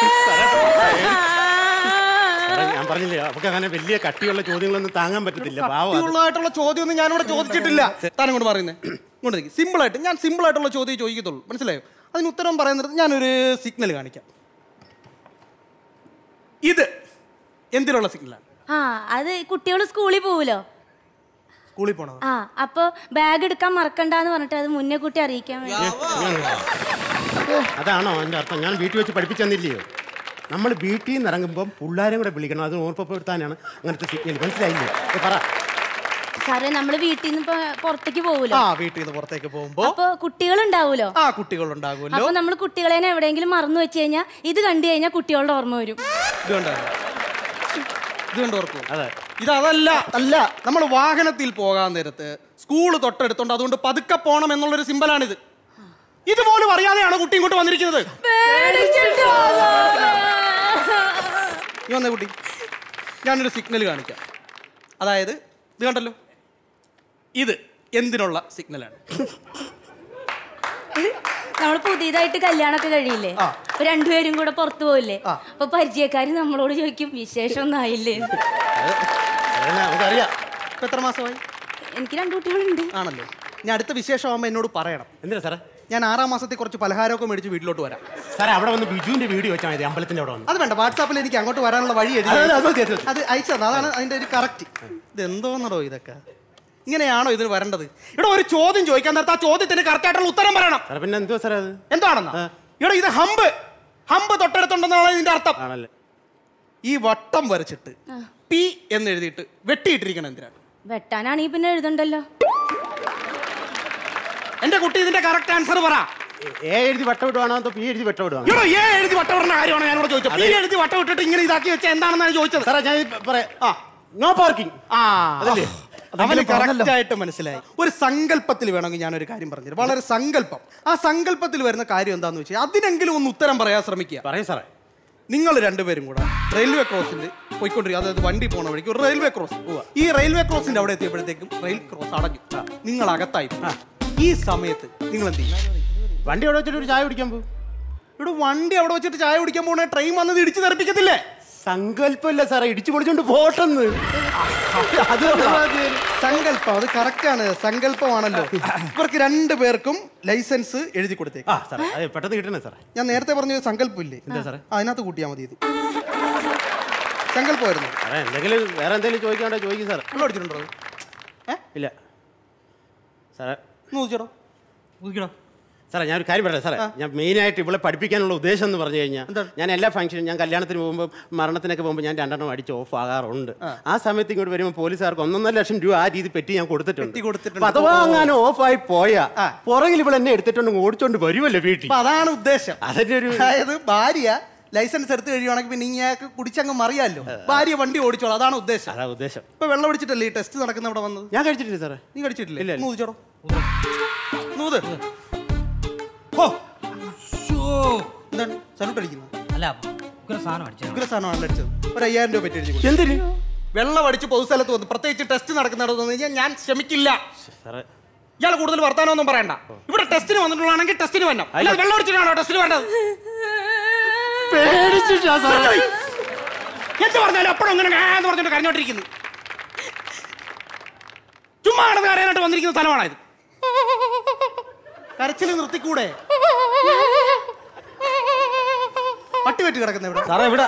സാറേ ഞാൻ പറഞ്ഞില്ലേ അവർക്ക് അങ്ങനെ വലിയ കട്ടിയുള്ള ചോദ്യങ്ങളൊന്നും താങ്ങാൻ പറ്റത്തില്ല പാവം അത്. കട്ടിയുള്ളതായിട്ടുള്ള ചോദ്യമൊന്നും ഞാനിവിടെ ചോദിച്ചിട്ടില്ല താൻ ഇങ്ങോട്ട് പറയുന്നത് ഇങ്ങോട്ട് നിൽക്കും സിമ്പിൾ ആയിട്ട് ഞാൻ സിമ്പിൾ ആയിട്ടുള്ള ചോദ്യം ചോദിക്കത്തുള്ളൂ മനസ്സിലായോ അതിന് ഉത്തരം പറയുന്നത് ഞാനൊരു സിഗ്നൽ കാണിക്കാം ഇത് എന്തിനുള്ള സിഗ്നലാണ് ആ അത് കുട്ടികൾ സ്കൂളിൽ പോവുമല്ലോ സ്കൂളിൽ പോണത് ആ അപ്പൊ ബാഗ് എടുക്കാൻ മറക്കണ്ടെന്ന് പറഞ്ഞിട്ട് അത് മുന്നേ കുട്ടി അറിയിക്കാൻ വേണ്ടി അതാണോ അതിന്റെ അർത്ഥം ഞാൻ വീട്ടിൽ വെച്ച് പഠിപ്പിച്ചെന്നില്ലയോ നമ്മൾ വീട്ടിൽ നിന്ന് ഇറങ്ങുമ്പോൾ പിള്ളേരും കൂടെ വിളിക്കണം അത് ഓർമ്മപ്പെടുത്താനാണ് അങ്ങനത്തെ സിഗ്നൽ മനസ്സിലായില്ലേ ഏ, പറ സാറേ നമ്മൾ വീട്ടിൽ നിന്ന് ഇപ്പൊ പുറത്തേക്ക് പോവുമല്ലോ ആ വീട്ടിൽ നിന്ന് പുറത്തേക്ക് പോകുമ്പോ അപ്പൊ കുട്ടികൾ ഉണ്ടാവൂലോ ആ കുട്ടികൾ ഉണ്ടാകുമല്ലോ അപ്പൊ നമ്മൾ കുട്ടികളെ എവിടെയെങ്കിലും മറന്നു വെച്ച് കഴിഞ്ഞാൽ ഇത് കണ്ടു കഴിഞ്ഞാൽ കുട്ടികളുടെ ഓർമ്മ വരും ഇത് കണ്ടായിരുന്നു ഇത് കണ്ട് ഓർക്കും അതെ ഇതല്ല അല്ല നമ്മൾ വാഹനത്തിൽ പോകാൻ നേരത്ത് സ്കൂൾ തൊട്ടടുത്തുണ്ട് അതുകൊണ്ട് പതുക്കെ പോണം എന്നുള്ളൊരു സിമ്പലാണിത് ഇതുപോലും അറിയാതെയാണ് കുട്ടി ഇങ്ങോട്ട് വന്നിരിക്കുന്നത് നീ വന്നേ കുട്ടി ഞാനൊരു സിഗ്നൽ കാണിക്കാം അതായത് ഇത് കണ്ടല്ലോ ഇത് എന്തിനുള്ള സിഗ്നലാണ് നമ്മൾ പുതിയതായിട്ട് കല്യാണമൊക്കെ കഴിയില്ലേ ആ. അപ്പൊ രണ്ടുപേരും കൂടെ പുറത്തു പോയില്ലേ ആ. അപ്പൊ പരിചയക്കാര് നമ്മളോട് ചോദിക്കും വിശേഷം ഒന്നും ആയില്ലേ അതന്നെ നമുക്കറിയാം ഇപ്പൊ എത്ര മാസമായി എനിക്ക് രണ്ടു കുട്ടികളുണ്ട് ആണല്ലോ ഞാൻ അടുത്ത വിശേഷമാകുമ്പോൾ എന്നോട് പറയണം എന്തിനാ സാറേ ഞാൻ ആറാം മാസത്തിൽ കുറച്ച് പലഹാരമൊക്കെ മേടിച്ച് വീട്ടിലോട്ട് വരാം സാറേ അവിടെ വന്ന് ബിജുവിന്റെ വീഡിയോ വെച്ചാൽ മതി അമ്പലത്തിന്റെ അവിടെ വന്ന് അത് വേണ്ട വാട്സാപ്പിൽ എനിക്ക് അങ്ങോട്ട് വരാനുള്ള വഴി എഴുതി അത് അത് മതി, അത് മതി. അത് അയച്ചു തന്നെ അതാണ് അതിന്റെ ഒരു കറക്റ്റ് ഇത് എന്തോന്നടോ ഇതൊക്കെ ഇങ്ങനെയാണോ ഇതിന് വരേണ്ടത് ഇവിടെ ഒരു ചോദ്യം ചോദിക്കാൻ നേരത്തെ ആ ചോദ്യത്തിന് കറക്റ്റ് ആയിട്ടുള്ള ഉത്തരം പറയണം സാറേ പിന്നെ എന്തുവാ സാറേ അത് എന്താണെന്നാ ഇവിടെ ഇത് ഹമ്പ് ഹമ്പ് തൊട്ടടുത്തുണ്ടെന്നാണ് ഇതിന്റെ അർത്ഥം ആണല്ലേ ഈ വട്ടം വരച്ചിട്ട് പി എന്ന് എഴുതിയിട്ട് വെട്ടിയിട്ടിരിക്കണം എന്തിനാണ് വെട്ടാനാണെങ്കിൽ പിന്നെ എഴുതണ്ടല്ലോ എന്റെ കുട്ടി ഇതിന്റെ കറക്റ്റ് ആൻസർ പറ എ എഴുതി വട്ടമിടുവാണോ അതോ പി എഴുതി വട്ടമിടുവാണോ ഇവിടെ ഏ എഴുതി വട്ടം ഇടുന്ന കാര്യമാണ് ഞാനിവിടെ ചോദിച്ചത് പി എഴുതി വട്ടം ഇട്ടിട്ട് ഇങ്ങനെ ഇതാക്കി വെച്ച എന്താണെന്നാണ് ചോദിച്ചത് സാറേ ഞാൻ പറയാം ആ നോ പാർക്കിംഗ് ആ അതല്ലേ അവന് കറക്റ്റ് ആയിട്ട് മനസ്സിലായി ഒരു സങ്കല്പത്തിൽ വേണമെങ്കിൽ ഞാനൊരു കാര്യം പറഞ്ഞു വളരെ സങ്കല്പം ആ സങ്കല്പത്തിൽ വരുന്ന കാര്യം എന്താന്ന് വെച്ചാൽ അതിനെങ്കിലും ഒന്ന് ഉത്തരം പറയാൻ ശ്രമിക്കുക പറയൂ സാറേ നിങ്ങൾ രണ്ടുപേരും കൂടെ റെയിൽവേ ക്രോസിൽ പോയിക്കൊണ്ടിരിക്കുക അതായത് വണ്ടി പോണ വഴിക്ക് ഒരു റെയിൽവേ ക്രോസ് ഈ റെയിൽവേ ക്രോസിന്റെ അവിടെ എത്തിയപ്പോഴത്തേക്കും റെയിൽ ക്രോസ് അടഞ്ഞു നിങ്ങൾ അകത്തായി പോയി. ഈ സമയത്ത് നിങ്ങൾ എന്ത് ചെയ്യും വണ്ടി അവിടെ വെച്ചിട്ട് ഒരു ചായ കുടിക്കാൻ പോകും ഇവിടെ വണ്ടി അവിടെ വെച്ചിട്ട് ചായ കുടിക്കാൻ പോണ ട്രെയിൻ വന്നത് ഇടിച്ചു തെറിപ്പിക്കത്തില്ലേ സങ്കല്പമില്ല സാറേ ഇടിച്ചു പൊളിച്ചോണ്ട് പോട്ടെന്ന് അത് സങ്കല്പം അത് കറക്റ്റാണ് സങ്കല്പമാണല്ലോ ഇവർക്ക് രണ്ടു പേർക്കും ലൈസൻസ് എഴുതി കൊടുത്തേ ആ സാറേ അത് പെട്ടെന്ന് കിട്ടണേ സാറേ ഞാൻ നേരത്തെ പറഞ്ഞ സങ്കല്പമില്ലേ എന്താ സാറേ അതിനകത്ത് കൂട്ടിയാൽ മതി ഇത് സങ്കല്പമായിരുന്നു സാറേ എന്തെങ്കിലും വേറെ എന്തെങ്കിലും ചോദിക്കാണ്ടോ ചോദിക്കും സാറേ വെള്ളം അടിച്ചിട്ടുണ്ടോ ഏ ഇല്ല സാറേ ഒന്ന് ചോദിച്ചോടോ ഊഹിക്കടോ സാറേ ഞാൻ ഒരു കാര്യം പറയാം സാറേ ഞാൻ മെയിനായിട്ട് ഇവളെ പഠിപ്പിക്കാനുള്ള ഉദ്ദേശം എന്ന് പറഞ്ഞു കഴിഞ്ഞാൽ എന്താണ്? ഞാൻ എല്ലാ ഫംഗ്ഷനും ഞാൻ കല്യാണത്തിന് പോകുമ്പോൾ മരണത്തിനൊക്കെ പോകുമ്പോൾ ഞാൻ രണ്ടെണ്ണം അടിച്ച് ഓഫ് ആകാറുണ്ട് ആ സമയത്ത് ഇങ്ങോട്ട് വരുമ്പോൾ പോലീസുകാർക്ക് ഒന്നൊന്നര ലക്ഷം രൂപ ആ രീതി പെറ്റി ഞാൻ കൊടുത്തിട്ടുണ്ട് പെറ്റി കൊടുത്തിട്ടുണ്ട്. അപ്പൊ അഥവാ അങ്ങനെ ഓഫായി പോയാ ആ. പുറകിൽ ഇവിടെ എന്നെ എടുത്തിട്ടുണ്ട് ഓടിച്ചോണ്ട് വരുമല്ലോ വീട്ടിൽ അപ്പൊ അതാണ് ഉദ്ദേശം അതിന്റെ ഒരു അതായത് ഭാര്യ ലൈസൻസ് എടുത്ത് കഴിയുവാണെങ്കിൽ പിന്നെ ഇങ്ങനെയൊക്കെ കുടിച്ചങ്ങ് മറിയാലോ ഭാര്യ വണ്ടി ഓടിച്ചോളൂ അതാണ് ഉദ്ദേശം അതാ ഉദ്ദേശം ഇപ്പൊ വെള്ളം അടിച്ചിട്ടല്ലേ ഈ ടെസ്റ്റ് നടക്കുന്ന ഇവിടെ വന്നത് ഞാൻ കഴിച്ചിട്ടില്ല സാറേ നീ കടിച്ചിട്ടില്ലേ ഇല്ല. നൂതിച്ചോടോ നൂത് ഓ എന്താണ് സല്യൂട്ട് അടിക്കുന്നത് അല്ല ഉഗ്ര സാധനം അടിച്ചു ഉഗ്ര സാധനമാണല്ലോ അടിച്ചത് ഒരു അയ്യായിരം രൂപ പറ്റി എഴുതി കൊടുത്തു. എന്തിന് വെള്ളം അടിച്ച് പൊതുസ്ഥലത്ത് വന്ന് പ്രത്യേകിച്ച് ടെസ്റ്റ് നടക്കുന്നിടത്ത് വന്നു കഴിഞ്ഞാൽ ഞാൻ ക്ഷമിക്കില്ല സാറേ ഇയാൾ കൂടുതൽ വർത്താനമൊന്നും പറയണ്ട ഇവിടെ ടെസ്റ്റിന് വന്നിട്ടുള്ളതാണെങ്കിൽ ടെസ്റ്റിന് വരണം അല്ലാതെ വെള്ളം അടിച്ചിട്ടാണോ ടെസ്റ്റിന് വേണ്ടത് പേടിച്ചിട്ടാ സാറേ എന്ത് പറഞ്ഞാലും അപ്പോഴും ഇങ്ങനെ ആ എന്ന് പറഞ്ഞിട്ട് കരഞ്ഞോണ്ടിരിക്കുന്നു ചുമ്മാ കിടന്ന് കരയാനായിട്ട് വന്നിരിക്കുന്ന സ്ഥലമാണ് ഇത് കരച്ചിൽ നിർത്തിക്കൂടെ പട്ടി വെട്ടി കിടക്കുന്ന ഇവിടെ സാറേ ഇവിടെ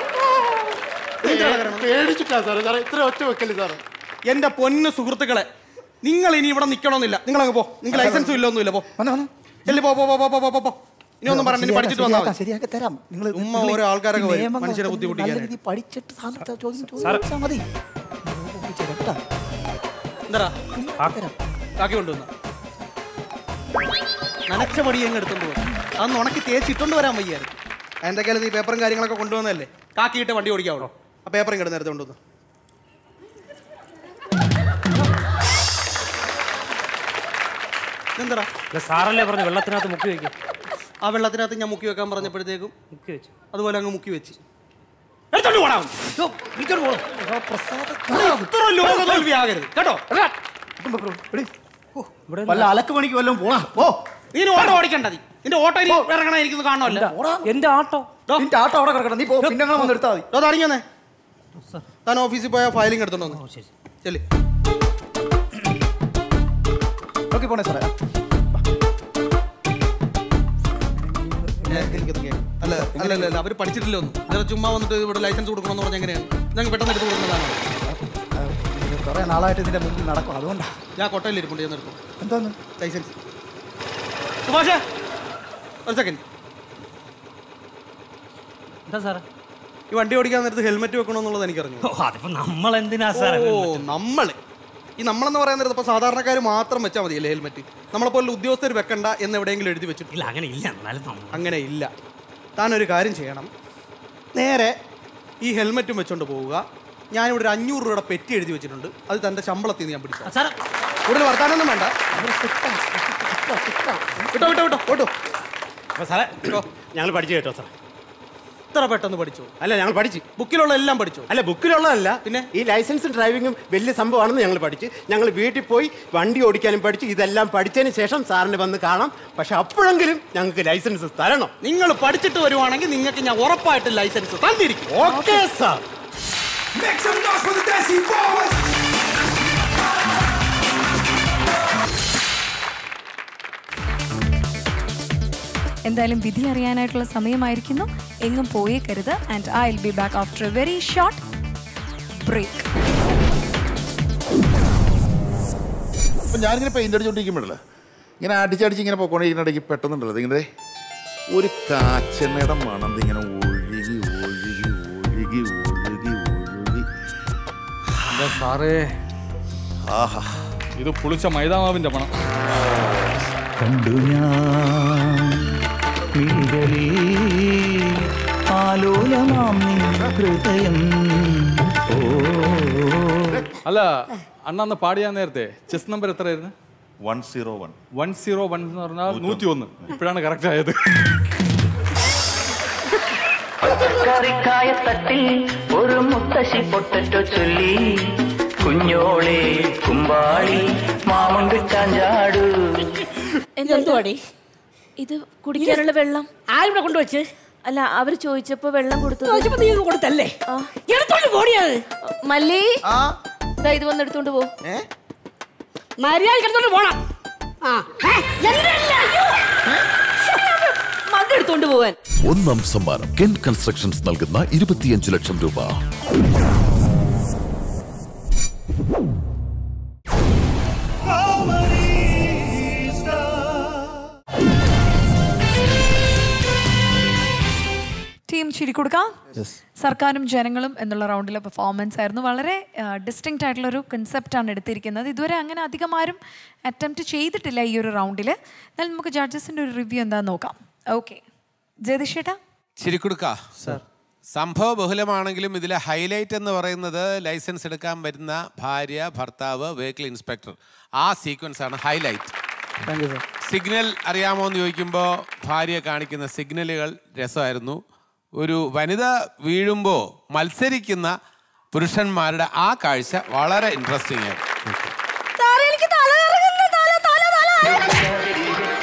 പേടിച്ചിട്ടാ സാറേ സാറേ ഇത്ര ഒറ്റ വെക്കല് സാറേ എന്റെ പൊന്ന് സുഹൃത്തുക്കളെ നിങ്ങൾ ഇനി ഇവിടെ നിൽക്കണമെന്നില്ല നിങ്ങൾ അങ്ങ് പോ നിങ്ങൾക്ക് ലൈസൻസും ഇല്ല ഒന്നുമില്ല പോ വന്നോ വന്നോ ചെല്ലി പോ പോ പോ പോ പോ പോ പോ ഇനി ഒന്നും പറഞ്ഞിട്ട് ശരിയാക്കാം, പഠിച്ചിട്ട് വന്നാൽ ശരിയാക്കാം, ശരിയാക്കി തരാം നിങ്ങൾ ഉമ്മ ഓരോ ആൾക്കാരൊക്കെ വരും, മനുഷ്യരെ ബുദ്ധിമുട്ടിക്കാനായിട്ട്. നല്ല രീതിയിൽ പഠിച്ചിട്ട് സാധനത്തെ ചോദ്യം ചോദിച്ചാൽ മതി കേട്ടോ എന്താ കാക്കി കൊണ്ടുവന്ന നനച്ച പടി അങ്ങ് എടുത്തോണ്ട് പോകും അതൊന്ന് ഉണക്കി തേച്ചിട്ടോണ്ട് വരാൻ വയ്യായിരുന്നു എന്തൊക്കെയാലും നീ പേപ്പറും കാര്യങ്ങളൊക്കെ കൊണ്ടുവന്നല്ലേ കാക്കിയിട്ട് വണ്ടി ഓടിക്കാവോ ആ പേപ്പറും കിടന്ന് നേരത്തെ കൊണ്ടുവന്നു എന്താ ഇല്ല, സാറല്ലേ പറഞ്ഞു വെള്ളത്തിനകത്ത് മുക്കി വെക്കും ആ വെള്ളത്തിനകത്ത് ഞാൻ മുക്കി വെക്കാൻ പറഞ്ഞപ്പോഴത്തേക്കും മുക്കി വെച്ചു അതുപോലെ അങ്ങ് മുക്കി വെച്ച് എടുത്തോണ്ട് പോടാ അവൻ. ഇത്ര ലോകതോൽവി ആകരുത് കേട്ടോ വല്ല അലക്ക് പണിക്ക് വല്ലതും പോണാ പോ നീ ഇനി ഓട്ടോ ഓടിക്കണ്ട നീ നിന്റെ ഓട്ടോ ഇനി ഇറങ്ങണ എനിക്കൊന്ന് കാണണമല്ല എന്റെ ആട്ടോ നിന്റെ ആട്ടം അവിടെ കിടക്കണം നീ പോ പിന്നെ അങ്ങനെ വന്ന് എടുത്താൽ മതി അതോ അടങ്ങിയെന്നേ താൻ ഓഫീസിൽ പോയ ഫയലിംഗ് എടുത്തോണ്ട് വന്നു ശരി ചെല്ലി ഓക്കെ പോണേ സാറേ അല്ല അല്ല അല്ല അല്ല അവർ പഠിച്ചിട്ടില്ല ഒന്നും ഇന്നലെ ചുമ്മാ വന്നിട്ട് ഇവിടെ ലൈസൻസ് കൊടുക്കണമെന്ന് പറഞ്ഞാൽ എങ്ങനെയാണ് ഞങ്ങൾ പെട്ടെന്ന് എടുത്ത് കൊടുക്കുന്നതാണ് കുറെ നാളായിട്ട് ഇതിന്റെ മുമ്പിൽ നടക്കും അതുകൊണ്ടാ ഞാൻ കൊട്ടയിൽ ഇരിപ്പുണ്ട് ഞാൻ എടുക്കും എന്താന്ന് ലൈസൻസ് സുഭാഷേ ഒരു സെക്കൻഡ് എന്താ സാറേ ഈ വണ്ടി ഓടിക്കാൻ നേരത്ത് ഹെൽമെറ്റ് വെക്കണമെന്നുള്ളത് എനിക്കറിഞ്ഞു ഓ അതിപ്പോ നമ്മൾ എന്തിനാ സാറേ ഓ നമ്മൾ ഈ നമ്മളെന്ന് പറയാൻ നേരത്ത് ഇപ്പോൾ സാധാരണക്കാർ മാത്രം വെച്ചാൽ മതിയല്ലേ ഹെൽമെറ്റ് നമ്മളെപ്പോലെ ഉദ്യോഗസ്ഥർ വെക്കണ്ട എന്ന് എവിടെയെങ്കിലും എഴുതി വെച്ചിട്ട് ഇല്ല അങ്ങനെ ഇല്ല എന്നാലും നമ്മൾ അങ്ങനെ ഇല്ല താനൊരു കാര്യം ചെയ്യണം നേരെ ഈ ഹെൽമെറ്റും വെച്ചോണ്ട് പോവുക ഞാനിവിടെ ഒരു അഞ്ഞൂറ് രൂപയുടെ പെറ്റി എഴുതി വെച്ചിട്ടുണ്ട് അത് തൻ്റെ ശമ്പളത്തിൽ നിന്ന് ഞാൻ പിടിച്ചു സാറേ കൂടുതൽ വർത്താനൊന്നും വേണ്ട വിട്ടോ വിട്ടോ വിട്ടോ വിട്ടോ അപ്പൊ സാറേ ഞങ്ങൾ പഠിച്ചു കേട്ടോ സാറേ ഇത്ര പെട്ടെന്ന് പഠിച്ചു അല്ല ഞങ്ങൾ പഠിച്ചു ബുക്കിലുള്ള എല്ലാം പഠിച്ചു അല്ല ബുക്കിലുള്ളതല്ല പിന്നെ? ഈ ലൈസൻസും ഡ്രൈവിങ്ങും വലിയ സംഭവമാണെന്ന് ഞങ്ങൾ പഠിച്ച് ഞങ്ങൾ വീട്ടിൽ പോയി വണ്ടി ഓടിക്കാനും പഠിച്ച് ഇതെല്ലാം പഠിച്ചതിന് ശേഷം സാറിന് വന്ന് കാണാം പക്ഷെ അപ്പോഴെങ്കിലും ഞങ്ങൾക്ക് ലൈസൻസ് തരണം നിങ്ങൾ പഠിച്ചിട്ട് വരുവാണെങ്കിൽ നിങ്ങൾക്ക് ഞാൻ ഉറപ്പായിട്ട് ലൈസൻസ് തന്നിരിക്കും okay sir Make some noise for the Desi Boys! എന്തായാലും വിധി അറിയാനായിട്ടുള്ള സമയമായിരിക്കുന്നു എങ്ങും പോയേക്കരുത് and I will be back after a very short break അപ്പം ഞാനിങ്ങനെ പെയിൻ്റ് അടിച്ചുകൊണ്ടിരിക്കുമ്പോഴല്ലേ ഇങ്ങനെ അടിച്ചടിച്ച് ഇങ്ങനെ പോയിക്കൊണ്ടിരിക്കുന്നിടയ്ക്ക് പെട്ടെന്നുണ്ടല്ലോ ഇതിങ്ങനെ ഒരു കാച്ചെണ്ണയുടെ മണം ഇങ്ങനെ ഒഴുകി ഒഴുകി ഒഴുകി ഒഴുകി ഒഴുകി സാറേ ആഹാ ഇത് പുളിച്ച മൈദാമാവിന്റെ മണം കണ്ടു ഞാൻ മിഴികളിൽ ആലോലമാം നിൻ ഹൃദയം ഓ അല്ല അണ്ണ അന്ന് പാടിയാൻ നേരത്തെ ചെസ് നമ്പർ എത്രയായിരുന്നു one zero one one zero one എന്ന് പറഞ്ഞാൽ നൂറ്റി ഒന്ന് ഇപ്പോഴാണ് കറക്റ്റ് ആയത് കറിക്കായത്തട്ടിൽ ഒരു മുത്തശ്ശി പൊട്ടറ്റോ ചൊല്ലി കുഞ്ഞോളെ കുമ്പാളി മാമണ്ട് ചാഞ്ചാടു എന്തുവാടി ഇത് കുടിക്കാനുള്ള വെള്ളം ആരിവിടെ കൊണ്ടുവച്ച് അല്ല അവര് ചോദിച്ചപ്പോ വെള്ളം കൊടുത്തത് ചോദിച്ചപ്പോ നീ ഒന്ന് കൊടുത്തല്ലേ എടുത്തോണ്ട് പോടിയത് മല്ലി ദാ ഇത് വന്ന് എടുത്തോണ്ട് പോ മര്യാദ എടുത്തോണ്ട് പോണം ആ ഏ, എന്തല്ല, അയ്യോ. മഗ് എടുത്തോണ്ട് പോവാൻ ഒന്നാം സമ്മാനം കെൻ കൺസ്ട്രക്ഷൻസ് നൽകുന്ന ഇരുപത്തിയഞ്ച് ലക്ഷം രൂപ ടീം ചിരിക്കൊടുക്കാം സർക്കാരും ജനങ്ങളും എന്നുള്ള റൗണ്ടിലെ പെർഫോമൻസ് ആയിരുന്നു വളരെ ഡിസ്റ്റിങ്റ്റ് ആയിട്ടുള്ള ഒരു കൺസെപ്റ്റാണ് എടുത്തിരിക്കുന്നത് ഇതുവരെ അങ്ങനെ അധികം ആരും അറ്റംപ്റ്റ് ചെയ്തിട്ടില്ല ഈ ഒരു റൗണ്ടിൽ എന്നാൽ നമുക്ക് ജഡ്ജസിൻ്റെ ഒരു റിവ്യൂ എന്താണെന്ന് നോക്കാം ഓക്കെ ജയതിഷേട്ടാ ശരിക്കൊടുക്ക സംഭവ ബഹുലമാണെങ്കിലും ഇതിലെ ഹൈലൈറ്റ് എന്ന് പറയുന്നത് ലൈസൻസ് എടുക്കാൻ വരുന്ന ഭാര്യ ഭർത്താവ് വെഹിക്കിൾ ഇൻസ്പെക്ടർ ആ സീക്വൻസ് ആണ് ഹൈലൈറ്റ് സിഗ്നൽ അറിയാമോ എന്ന് ചോദിക്കുമ്പോൾ ഭാര്യ കാണിക്കുന്ന സിഗ്നലുകൾ രസമായിരുന്നു ഒരു വനിത വീഴുമ്പോൾ മത്സരിക്കുന്ന പുരുഷന്മാരുടെ ആ കാഴ്ച വളരെ ഇൻട്രസ്റ്റിംഗ് ആയിരുന്നു സാറേ എനിക്ക് തല കറങ്ങുന്നു തല തല തല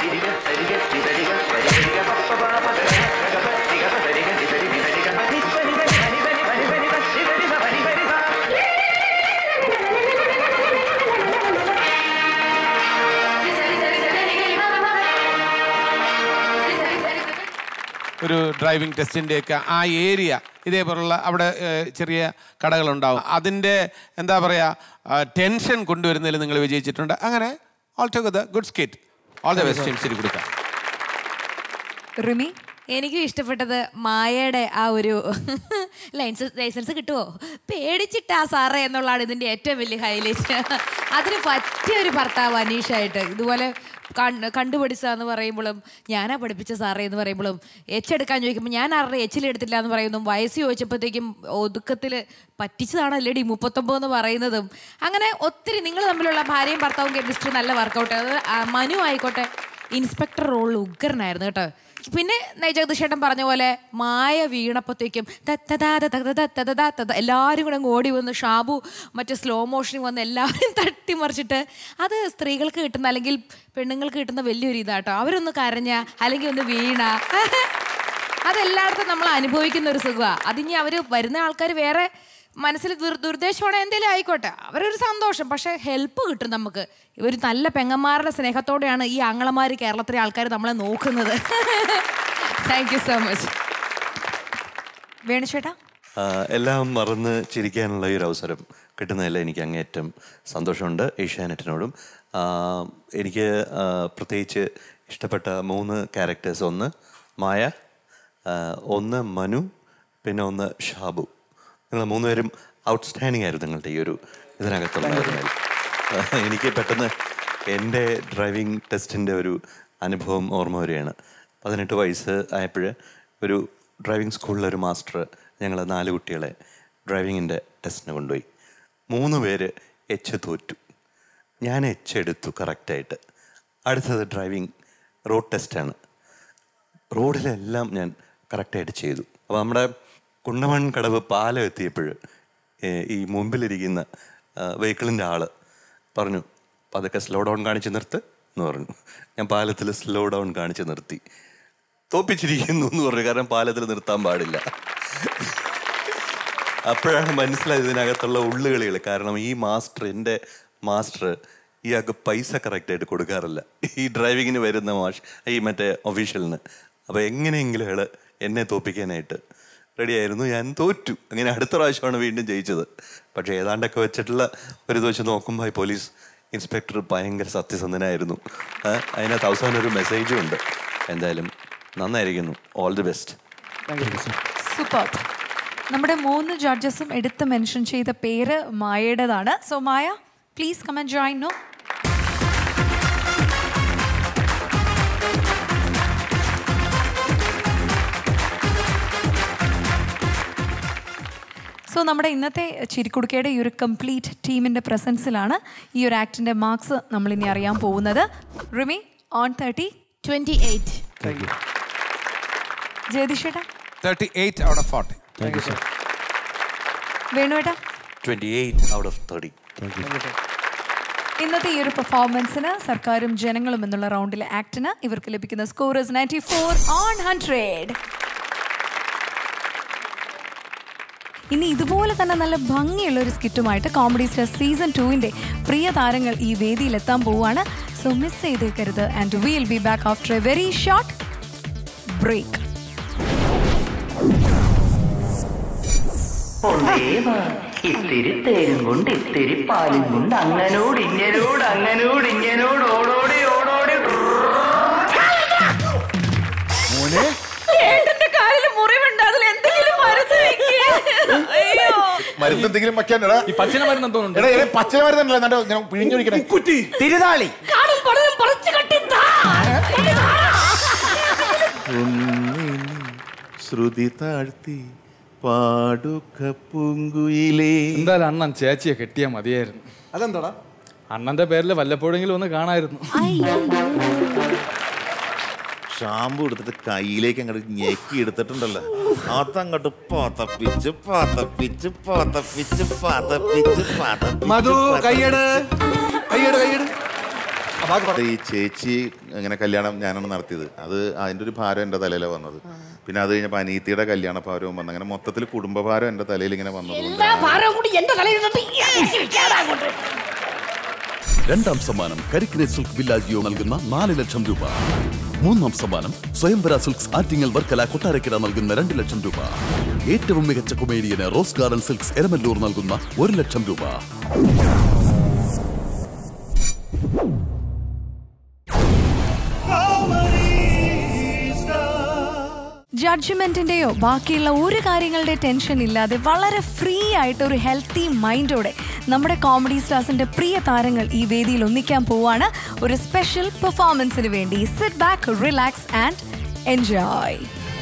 ഒരു ഡ്രൈവിംഗ് ടെസ്റ്റിൻ്റെയൊക്കെ ആ ഏരിയ ഇതേപോലുള്ള അവിടെ ഏഹ്, ചെറിയ കടകളുണ്ടാവും അതിൻ്റെ എന്താ പറയുക ടെൻഷൻ കൊണ്ടുവരുന്നതിൽ നിങ്ങൾ വിജയിച്ചിട്ടുണ്ട് അങ്ങനെ all together good skit all the best ശരി കൊടുക്കാം റിമി എനിക്കും ഇഷ്ടപ്പെട്ടത് മായയുടെ ആ ഒരു ലൈസൻസ് ലൈസൻസ് കിട്ടുമോ പേടിച്ചിട്ടാ സാറേ എന്നുള്ളതാണ് ഇതിൻ്റെ ഏറ്റവും വലിയ ഹൈലൈറ്റ് അതിന് പറ്റിയ ഒരു ഭർത്താവ് അനീഷായിട്ട് ഇതുപോലെ കണ്ട് കണ്ടുപിടിച്ചതെന്ന് പറയുമ്പോഴും ഞാനാ പഠിപ്പിച്ച സാറേ എന്ന് പറയുമ്പോഴും എച്ചെടുക്കാൻ ചോദിക്കുമ്പോൾ ഞാൻ ആരുടെ എച്ചിലെടുത്തില്ല എന്ന് പറയുന്നതും വയസ്സ് ചോദിച്ചപ്പോഴത്തേക്കും ഒതുക്കത്തിൽ പറ്റിച്ചതാണല്ലേടി മുപ്പത്തൊമ്പത് എന്ന് പറയുന്നതും അങ്ങനെ ഒത്തിരി നിങ്ങൾ തമ്മിലുള്ള ഭാര്യയും ഭർത്താവും കെമിസ്ട്രി നല്ല വർക്കൗട്ട് അത് ആ മനു ആയിക്കോട്ടെ ഇൻസ്പെക്ടർ റോളിൽ ഉഗ്രനായിരുന്നു കേട്ടോ പിന്നെ ജഗദീഷേട്ടൻ പറഞ്ഞ പോലെ മായ വീണപ്പോഴത്തേക്കും എല്ലാവരും കൂടെ അങ്ങ് ഓടി വന്ന് ഷാബു മറ്റേ സ്ലോ മോഷനിൽ വന്ന് എല്ലാവരും തട്ടിമറിച്ചിട്ട് അത് സ്ത്രീകൾക്ക് കിട്ടുന്ന അല്ലെങ്കിൽ പെണ്ണുങ്ങൾക്ക് കിട്ടുന്ന വലിയൊരു ഇതാട്ടോ അവരൊന്ന് കരഞ്ഞ അല്ലെങ്കിൽ ഒന്ന് വീണ അതെല്ലായിടത്തും നമ്മൾ അനുഭവിക്കുന്ന ഒരു സുഖമാണ് അതിനി അവർ വരുന്ന ആൾക്കാർ വേറെ മനസ്സിൽ ദുർ ദുർദ്ദേശമാണോ എന്തെങ്കിലും ആയിക്കോട്ടെ അവരൊരു സന്തോഷം പക്ഷേ ഹെൽപ്പ് കിട്ടും നമുക്ക് ഒരു നല്ല പെങ്ങന്മാരുടെ സ്നേഹത്തോടെയാണ് ഈ ആങ്ങളമാർ കേരളത്തിലെ ആൾക്കാർ നമ്മളെ നോക്കുന്നത് താങ്ക് യു സോ മച്ച് വേണുചേട്ടാ ആ, എല്ലാം മറന്ന് ചിരിക്കാനുള്ള ഈ ഒരു അവസരം കിട്ടുന്നതിൽ എനിക്ക് അങ്ങേയറ്റം സന്തോഷമുണ്ട് ഏഷ്യാനെറ്റിനോടും ആ, എനിക്ക് ആ, പ്രത്യേകിച്ച് ഇഷ്ടപ്പെട്ട മൂന്ന് ക്യാരക്ടേഴ്സ് ഒന്ന് മായ ആ, ഒന്ന് മനു പിന്നെ ഒന്ന് ഷാബു നിങ്ങൾ മൂന്നുപേരും ഔട്ട്സ്റ്റാൻഡിങ് ആയിരുന്നു നിങ്ങളുടെ ഈ ഒരു ഇതിനകത്തുണ്ടായിരുന്നത് ആ, എനിക്ക് പെട്ടെന്ന് എൻ്റെ ഡ്രൈവിംഗ് ടെസ്റ്റിൻ്റെ ഒരു അനുഭവം ഓർമ്മ വരികയാണ് പതിനെട്ട് വയസ്സ് ആയപ്പോൾ ഒരു ഡ്രൈവിംഗ് സ്കൂളിലൊരു മാസ്റ്റർ ഞങ്ങൾ നാല് കുട്ടികളെ ഡ്രൈവിങ്ങിൻ്റെ ടെസ്റ്റിന് കൊണ്ടുപോയി മൂന്ന് പേര് എച്ച് തോറ്റു ഞാൻ എച്ച് എടുത്തു കറക്റ്റായിട്ട് അടുത്തത് ഡ്രൈവിംഗ് റോഡ് ടെസ്റ്റാണ് റോഡിലെല്ലാം ഞാൻ കറക്റ്റായിട്ട് ചെയ്തു അപ്പോൾ നമ്മുടെ കുണ്ടമൺ കടവ് പാലം എത്തിയപ്പോൾ ഈ മുമ്പിലിരിക്കുന്ന വെഹിക്കിളിൻ്റെ ആള് പറഞ്ഞു പതുക്കെ സ്ലോ ഡൗൺ കാണിച്ച് നിർത്ത് എന്ന് പറഞ്ഞു ഞാൻ പാലത്തിൽ സ്ലോ ഡൗൺ കാണിച്ച് നിർത്തി തോപ്പിച്ചിരിക്കുന്നു എന്ന് പറഞ്ഞു കാരണം പാലത്തിൽ നിർത്താൻ പാടില്ല അപ്പോഴാണ് മനസ്സിലായത് ഇതിനകത്തുള്ള ഉള്ളുകളികൾ കാരണം ഈ മാസ്റ്റർ എൻ്റെ മാസ്റ്റർ ഇയാൾക്ക് പൈസ കറക്റ്റായിട്ട് കൊടുക്കാറില്ല ഈ ഡ്രൈവിങ്ങിന് വരുന്ന മാഷ് ഈ മറ്റേ ഒഫീഷ്യലിന് അപ്പോൾ എങ്ങനെയെങ്കിലും അയാൾ എന്നെ തോപ്പിക്കാനായിട്ട് റെഡിയായിരുന്നു ഞാൻ തോറ്റു അങ്ങനെ അടുത്ത പ്രാവശ്യമാണ് വീണ്ടും ജയിച്ചത് പക്ഷേ ഏതാണ്ടൊക്കെ വെച്ചിട്ടുള്ള ഒരു ഇത് വെച്ച് നോക്കുമ്പോൾ ഈ പോലീസ് ഇൻസ്പെക്ടർ ഭയങ്കര സത്യസന്ധനായിരുന്നു ആ, അതിനകത്ത് അവസാനം ഒരു മെസ്സേജും ഉണ്ട് എന്തായാലും നന്നായിരിക്കുന്നു ഓൾ ദി ബെസ്റ്റ് സൂപ്പർ നമ്മുടെ മൂന്ന് ജഡ്ജസും എടുത്ത് മെൻഷൻ ചെയ്ത പേര് മായയുടേതാണ് so Maya please come and join no so നമ്മുടെ ഇന്നത്തെ ചിരിക്കുടുക്കയുടെ ഈ ഒരു കംപ്ലീറ്റ് ടീമിൻ്റെ പ്രസൻസിലാണ് ഈ ഒരു ആക്ടിൻ്റെ മാർക്സ് നമ്മൾ ഇനി അറിയാൻ പോകുന്നത് Rimi on thirty twenty eight ജയതിഷേട്ടാ thirty eight out of forty thank you sir വേണുവേട്ടാ twenty eight out of thirty ഇന്നത്തെ ഈ ഒരു പെർഫോമൻസിന് സർക്കാരും ജനങ്ങളും എന്നുള്ള റൗണ്ടിലെ ആക്ടിന് ഇവർക്ക് ലഭിക്കുന്ന score is ninety four on hundred ഇനി ഇതുപോലെ തന്നെ നല്ല ഭംഗിയുള്ള ഒരു സ്കിറ്റുമായിട്ട് കോമഡി സ്റ്റാർ സീസൺ ടുവിൻ്റെ പ്രിയ താരങ്ങൾ ഈ വേദിയിൽ എത്താൻ പോവുകയാണ് സോ മിസ് ചെയ്തേക്കരുത് and will be back after a very short break ഒന്നേവാ ഇത്തിരി തേരും കൊണ്ട് ഇത്തിരി പാലും കൊണ്ട് അങ്ങനോട് ഇങ്ങനോട് അങ്ങനോട് ഇങ്ങനോട് ഓടോടി ഓടോടി മോനെ ഏട്ടന്റെ കാലിൽ മുറിവുണ്ട് അതിൽ എന്തെങ്കിലും മരുന്ന് വെക്ക്. അയ്യോ മരുന്ന് എന്തെങ്കിലും വയ്ക്കാനടാ ഈ പച്ചില മരുന്ന് എന്തോന്നുണ്ട് എടാ എടാ, പച്ച മരുന്നല്ല എന്നിട്ട് ഇങ്ങനെ പിഴിഞ്ഞൊഴിക്കണേ കുറ്റി തിരുതാളി കാടും പടലും പറിച്ചു കെട്ടി താ. ശ്രുതി താഴ്ത്തി പാടുക പൂങ്കുയിലേ എന്തായാലും അണ്ണൻ ചേച്ചിയെ കെട്ടിയാൽ മതിയായിരുന്നു അതെന്താടാ അണ്ണന്റെ പേരിൽ വല്ലപ്പോഴെങ്കിലും ഒന്ന് കാണായിരുന്നു ഷാമ്പു എടുത്തിട്ട് കയ്യിലേക്ക് അങ്ങോട്ട് ഞെക്കി എടുത്തിട്ടുണ്ടല്ലോ അതങ്ങോട്ട് പാത്തപ്പിച്ച് പാത്തപ്പിച്ച് പാത്തപ്പിച്ച് പാത്തപ്പിച്ച് പാത്തപ്പിച്ച് മധു പാത്തപ്പിച്ച്. കയ്യട് കയ്യട് കയ്യട് അത് ഈ ചേച്ചി ഇങ്ങനെ കല്യാണം ഞാനാണ് നടത്തിയത് അത് അതിൻ്റെ ഒരു ഭാരം എൻ്റെ തലയിലാണ് വന്നത് പിന്നെ അത് കഴിഞ്ഞപ്പോൾ അനീത്തിയുടെ കല്യാണ ഭാരവും വന്നു അങ്ങനെ മൊത്തത്തിൽ കുടുംബഭാരം എൻ്റെ തലയിൽ ഇങ്ങനെ വന്നതുകൊണ്ട് എല്ലാ ഭാരവും കൂടി എന്റെ തലയിൽ നിന്നിട്ട് ഇയാൾക്ക് വെക്കാനാ അങ്ങോട്ട്. രണ്ടാം സമ്മാനം കരിക്കിനെ സിൽക്ക് വില്ലാജിയോ നൽകുന്ന നാല് ലക്ഷം രൂപ മൂന്നാം സമ്മാനം സ്വയംവര സിൽക്സ് ആറ്റിങ്ങൽ വർക്കല കൊട്ടാരക്കര നൽകുന്ന രണ്ട് ലക്ഷം രൂപ ഏറ്റവും മികച്ച കൊമേഡിയന് റോസ് ഗാർഡൻ സിൽക്സ് എരമല്ലൂർ നൽകുന്ന ഒരു ലക്ഷം രൂപ ജഡ്ജ്മെന്റിന്റെയോ ബാക്കിയുള്ള ഒരു കാര്യങ്ങളുടെ ടെൻഷൻ ഇല്ലാതെ വളരെ ഫ്രീ ആയിട്ട് ഒരു ഹെൽത്തി മൈൻഡോടെ നമ്മുടെ കോമഡി സ്റ്റാർസിന്റെ പ്രിയ താരങ്ങൾ ഈ വേദിയിൽ ഒന്നിക്കാൻ പോവാണ് ഒരു സ്പെഷ്യൽ പെർഫോമൻസിന് വേണ്ടി sit back relax and enjoy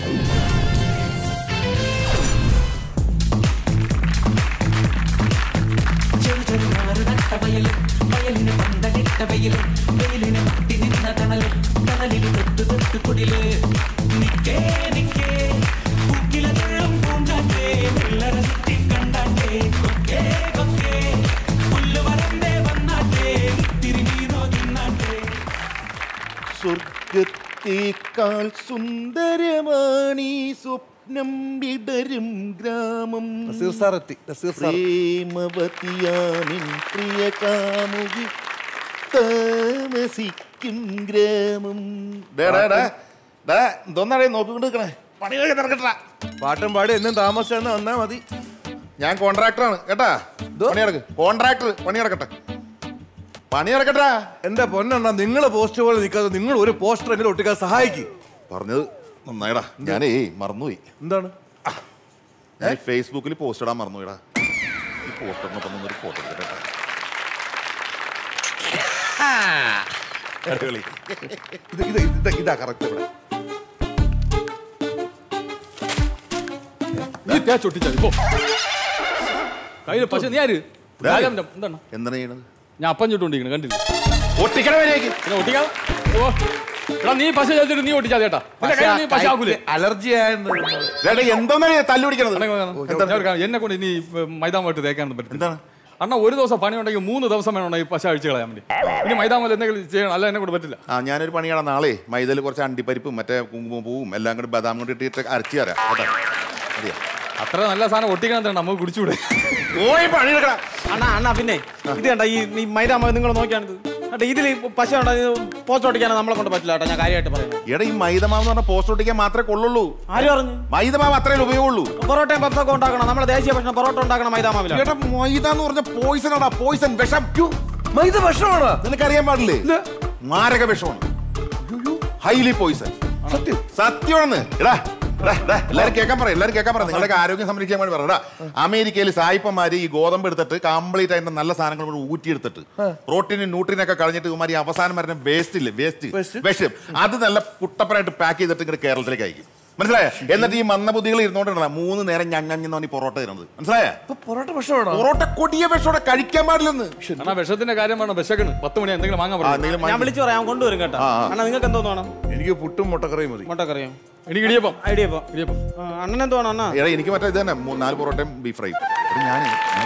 സ്വർഗത്തേക്കാൾ സുന്ദരമാണീ സ്വപ്നം വിടരും ഗ്രാമം നസീർ സാർ എത്തി നസീർ സാർ പ്രേമവതിയാമിൻ പ്രിയ കാമുകി താമസിക്കും ഗ്രാമം എന്തോന്നാടേ നോക്കിക്കൊണ്ട് നിൽക്കണേ പണി കഴിക്കാൻ നടക്കട്ടാ പാട്ടും പാടി എന്നും താമസിച്ചാന്ന് വന്നാ മതി ഞാൻ കോൺട്രാക്ടറാണ് കേട്ടാ പണി നടക്ക് കോൺട്രാക്ടർ പണി നടക്കട്ടെ പണി നടക്കട്ടാ എന്റെ പൊന്നെണ്ണ നിങ്ങൾ പോസ്റ്റ് പോലെ നിൽക്കാതെ നിങ്ങൾ ഒരു പോസ്റ്റർ എങ്കിലും ഒട്ടിക്കാൻ സഹായിക്കും പറഞ്ഞത് നന്നായിടാ ഞാനേ മറന്നുപോയി എന്താണ് ഞാൻ ഈ ഫേസ്ബുക്കിൽ പോസ്റ്റ് ഇടാൻ മറന്നുപോയിടാ ഈ പോസ്റ്ററിനൊപ്പം ഒരു ഫോട്ടോ എടുക്കട്ടെ അടിപൊളി ഇത് ഇത് ഇത് ഇതാ കറക്റ്റ് ഇവിടെ നീ തേച്ച് ചൊട്ടിച്ചാൽ പോ കയ്യിൽ പക്ഷെ നീ ആര് രാജാവിന്റെ എന്താണ് എന്താണ് ചെയ്യണത് ഞാൻ അപ്പം ചുട്ടുകൊണ്ടിരിക്കണം കണ്ടില്ല ഒട്ടിക്കണ വരേക്ക് പിന്നെ ഒട്ടിക്കാം ഓ എടാ നീ പശ ചേർത്തിട്ട് നീ ഒട്ടിച്ചാൽ ചേട്ടാ നിന്റെ കയ്യിൽ നീ പശ ആക്കൂലേ അലർജി എന്തോന്നാ തല്ലു പിടിക്കണത് ഞാൻ ഒരു കാര്യം, എന്നെ കൊണ്ട് ഇനി മൈദാമായിട്ട് തേക്കാൻ പറ്റും എന്താണ് അണ്ണാ ഒരു ദിവസം പണി ഉണ്ടെങ്കിൽ മൂന്ന് ദിവസം വേണം ഈ പശ അഴിച്ചു കളയാൻ വേണ്ടി ഇനി മൈദാമൽ എന്തെങ്കിലും ചെയ്യണം അല്ല എന്നെ കൊണ്ട് പറ്റില്ല ആ ഞാനൊരു പണിയാണ് നാളെ മൈദയിൽ കുറച്ച് അണ്ടിപ്പരിപ്പും മറ്റേ കുങ്കുമപ്പൂവും എല്ലാം കൂടി ബദാം കൊണ്ട് ഇട്ടിട്ട് അരച്ചു തരാം കേട്ടോ മതിയോ അത്ര നല്ല സാധനം ഒട്ടിക്കണം തന്നെ നമുക്ക് കുടിച്ചുകൂടെ ഓയ് പണിയെടുക്കണം അണ്ണാ അണ്ണാ പിന്നെ ഇത് കണ്ട ഈ ഈ മൈദാമ നിങ്ങൾ നോക്കിയാണിത് കേട്ടോ ഇതിൽ പശ ഉണ്ടോ പോസ്റ്റ് ഓടിക്കാൻ നമ്മളെ കൊണ്ട് പറ്റില്ല കേട്ടോ ഞാൻ കാര്യമായിട്ട് പറയുന്നത് എടാ ഈ മൈദമാവ് എന്ന് പറഞ്ഞ പോസ്റ്റ് ഒട്ടിക്കാൻ മാത്രമേ കൊള്ളുള്ളൂ ആര് പറഞ്ഞു മൈദമാവ് അത്രേ ഉപയോഗമുള്ളൂ പൊറോട്ടയും പപ്സൊക്കെ ഉണ്ടാക്കണം നമ്മുടെ ദേശീയ ഭക്ഷണം പൊറോട്ട ഉണ്ടാക്കണം മൈദാമാവില്ല എടാ മൈദ എന്ന് പറഞ്ഞ പോയിസൺ ആടാ പോയിസൺ വിഷം മൈദ വിഷമാണ് നിനക്കറിയാൻ പാടില്ലേ മാരക വിഷമാണ് ഹൈലി പോയിസൺ സത്യം സത്യമാണെന്ന് എടാ എടാ, എടാ, എല്ലാരും കേൾക്കാൻ പറയാം എല്ലാരും കേൾക്കാൻ പറയാം നിങ്ങളുടെ ആരോഗ്യം സംരക്ഷിക്കാൻ വേണ്ടി പറയാം അമേരിക്കയിൽ സായിപ്പന്മാര് ഈ ഗോതമ്പ് എടുത്തിട്ട് കംപ്ലീറ്റ് അതിന്റെ നല്ല സാധനങ്ങൾ കൂടി ഊറ്റിയെടുത്തിട്ട് പ്രോട്ടീനും ന്യൂട്രീനൊക്കെ കളഞ്ഞിട്ട് ഇവന്മാർ ഈ അവസാനം വരുന്ന വേസ്റ്റ് ഇല്ലേ വേസ്റ്റ് വിഷം അത് നല്ല കുട്ടപ്പനായിട്ട് പാക്ക് ചെയ്തിട്ട് ഇങ്ങോട്ട് കേരളത്തിലേക്ക് അയക്കും മനസ്സിലായ എന്നിട്ട് ഈ മന്ദബുദ്ധികൾ ഇരുന്നോണ്ടാണ് മൂന്ന് നേരം ഞഞ്ഞെന്ന് പറഞ്ഞ് പൊറോട്ട തരുന്നത് മനസ്സിലായ പൊറോട്ട വിഷമാണോ പൊറോട്ട കൊടിയ വിഷോടെ കഴിക്കാൻ പാടില്ലെന്ന് അണ്ണാ വിഷത്തിന്റെ കാര്യം വേണം വിശക്കണ് പത്ത് മണി എന്തെങ്കിലും വാങ്ങാൻ പറഞ്ഞു ഞാൻ വിളിച്ചു പറയാം കൊണ്ടുവരും കേട്ടോ അണ്ണാ നിങ്ങൾക്ക് എന്തോന്ന് വേണം എനിക്ക് പുട്ടും മുട്ടക്കറിയും മതി മുട്ടക്കറിയോ എനിക്ക് ഇടിയപ്പം ഐഡിയപ്പം ഇടിയപ്പം അണ്ണൻ എന്തോ വേണം അണ്ണാ എടാ എനിക്ക് മറ്റേ ഇത് തന്നെ മൂ- നാല് പൊറോട്ടയും ബീഫ് ഫ്രൈ ഞാൻ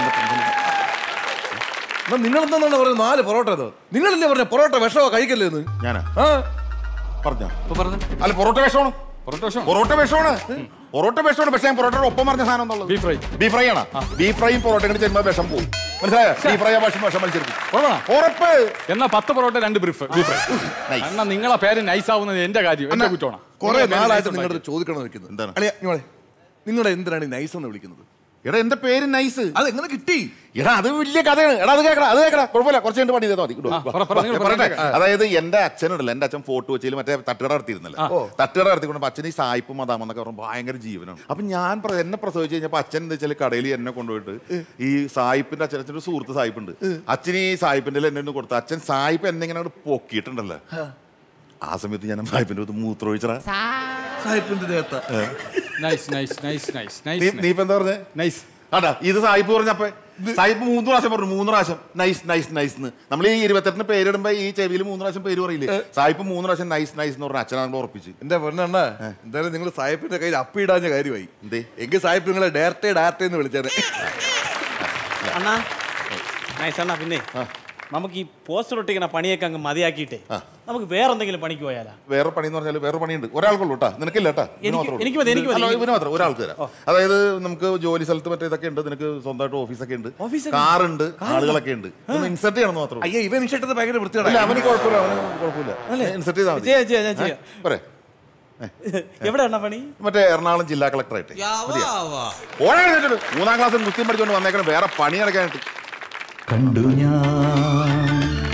നിങ്ങൾ എന്താണ് പറയുന്നത് നാല് പൊറോട്ട ഇത് നിങ്ങളല്ലേ പറഞ്ഞ പൊറോട്ട വിഷമോ കഴിക്കല്ലേ എന്ന് ഞാനാ ആ പറഞ്ഞോ ഇപ്പൊ പറഞ്ഞു അല്ല പൊറോട്ട വിഷമാണ് പൊറോട്ട വിഷം പൊറോട്ട വിഷമാണ് പൊറോട്ട വിഷമാണ് പക്ഷേ ഞാൻ പൊറോട്ടയുടെ ഒപ്പം പറഞ്ഞ സാധനം എന്നുള്ളത് ബീഫ് ഫ്രൈ ബീഫ് ഫ്രൈ ആണ് ബീഫ് ഫ്രൈയും പൊറോട്ടയും കൂടി ചെല്ലുമ്പോൾ വിഷം പോകും മനസ്സിലായോ ബീഫ് ഫ്രൈ ആ വിഷം വിഷം വലിച്ചെടുക്കും ഉറപ്പ് എന്നാ പത്ത് പൊറോട്ട രണ്ട് ബീഫ് ബീഫ് ഫ്രൈ അണ്ണാ നിങ്ങളെ പേര് നൈസ് ആവുന്നത് എന്റെ കാര്യം എന്റെ കുറ്റമാണ് കുറെ നിങ്ങളെ പേര് നാളായിട്ട് nice നിങ്ങളുടെ ഉണ്ടാക്കി. ചോദിക്കണം വെക്കുന്നത് എന്താണ്? അളിയാ, ഇങ്ങ് വാ. നിങ്ങളുടെ എന്തിനാണ് ഈ നൈസ് എന്ന് വിളിക്കുന്നത് എടാ എന്റെ പേര് നൈസ് അത് എങ്ങനെ കിട്ടി എടാ അത് വലിയ കഥയാണ് എടാ അത് കേൾക്കടാ അത് കേൾക്കടാ കുഴപ്പമില്ല കുറച്ച് കഴിഞ്ഞ് പണി ചെയ്താൽ മതി ഇങ്ങോട്ട് വാ. പറ, പറ, നിങ്ങൾ ഞാൻ പറയട്ടെ പറഞ്ഞേക്ക്. അതായത് എന്റെ അച്ഛനുണ്ടല്ലോ എന്റെ അച്ഛൻ ഫോട്ടോ വെച്ചിൽ മറ്റേ തട്ടുകട നടത്തിയിരുന്നല്ലോ തട്ടുകട നടത്തിക്കൊണ്ട് അച്ഛൻ ഈ സായിപ്പ് മതാമെന്നൊക്കെ പറഞ്ഞു ഭയങ്കര ജീവനാണ് അപ്പൊ ഞാൻ പ്ര- എന്നെ പ്രസവിച്ച് കഴിഞ്ഞപ്പോ അച്ഛൻ എന്താ വെച്ചാൽ കടയിൽ എന്നെ കൊണ്ടുപോയിട്ട് ഈ സായിപ്പിന്റെ അച്ഛൻ അച്ഛൻ്റെ ഒരു സുഹൃത്ത് സായിപ്പുണ്ട് അച്ഛൻ ഈ സായിപ്പിന്റെ എന്നെ ഒന്ന് കൊടുത്തു അച്ഛൻ സായിപ്പ് എന്നെ ഇങ്ങനെ അങ്ങോട്ട് പൊക്കിയിട്ടുണ്ടല്ലോ ആ സമയത്ത് ഞാൻ സായിപ്പിന്റെ അടുത്ത് മൂത്രമൊഴിച്ചടാ സാഹിബിന്റെ ദേഹത്ത നൈസ് നൈസ് നൈസ് നൈസ് നീ നൈസ് നീ ഇപ്പൊ എന്താ പറഞ്ഞേ നൈസ് അതാ ഇത് സായിപ്പ് പറഞ്ഞപ്പോ സായിപ്പ് മൂന്ന് പ്രാവശ്യം പറഞ്ഞു മൂന്ന് പ്രാവശ്യം നൈസ് നൈസ് നൈസ് എന്ന് നമ്മൾ ഈ ഇരുപത്തെട്ടിന് പേരിടുമ്പോ ഈ ചെവിയിൽ മൂന്ന് പ്രാവശ്യം പേര് പറയില്ലേ സായിപ്പ് മൂന്ന് പ്രാവശ്യം നൈസ് നൈസ് എന്ന് പറഞ്ഞ അച്ഛനെ നമ്മൾ ഉറപ്പിച്ച് എന്റെ പൊന്നെണ്ണ എന്തായാലും നിങ്ങൾ സാഹിബിന്റെ കയ്യിൽ അപ്പിടാഞ്ഞ കാര്യമായി എന്തേ എങ്കിൽ സാഹിബ് നിങ്ങളെ ഡയറക്റ്റേ ഡയറക്റ്റേ എന്ന് വിളിച്ചത് അണ്ണാ നൈസ് അണ്ണാ പിന്നെ നമുക്ക് ഈ പോസ്റ്റർ ഒട്ടിക്കണ പണിയൊക്കെ അങ്ങ് മതിയാക്കിയിട്ടേ നമുക്ക് വേറെ എന്തെങ്കിലും പണിക്ക് പോയാലാ വേറെ പണി എന്ന് പറഞ്ഞാൽ വേറെ പണിയുണ്ട് ഒരാൾക്കുള്ളൂ കേട്ടാ നിനക്കില്ല കേട്ടാ ഇവന് എനിക്ക്- മാത്രമേ ഉള്ളൂ. എനിക്ക് മതി, എനിക്ക് മതി, അല്ല, എനിക്ക് ഇവന് മാത്രം ഒരാൾക്ക് തരാം അതായത് നമുക്ക് ജോലി സ്ഥലത്ത് മറ്റേ ഇതൊക്കെ ഉണ്ട് നിനക്ക് സ്വന്തമായിട്ട് ഓഫീസൊക്കെ ഉണ്ട് കാറുണ്ട് ആളുകളൊക്കെ ഉണ്ട് ഇൻസെർട്ട് ചെയ്യണമെന്ന് മാത്രം അയ്യോ ഇവൻ ഇൻഷർട്ട് ഭയങ്കര വൃത്തിയാണ് ഇല്ല അവന് കുഴപ്പമില്ല അവന് കുഴപ്പമില്ല ഇൻസെർട്ട് ചെയ്താൽ മതി ചെയ്യാം, ചെയ്യാം, ഞാൻ ചെയ്യാം. പറയേ എവിടെയാണ് പണി മറ്റേ എറണാകുളം ജില്ലാ കളക്ടറായിട്ട് ഓടാ എഴുന്നേറ്റ്. മൂന്നാം ക്ലാസ്സിൽ കുസ്തി പഠിച്ചുകൊണ്ട് വന്നേക്കണം വേറെ പണി നടക്കാനായിട്ട് കണ്ടു ഞാൻ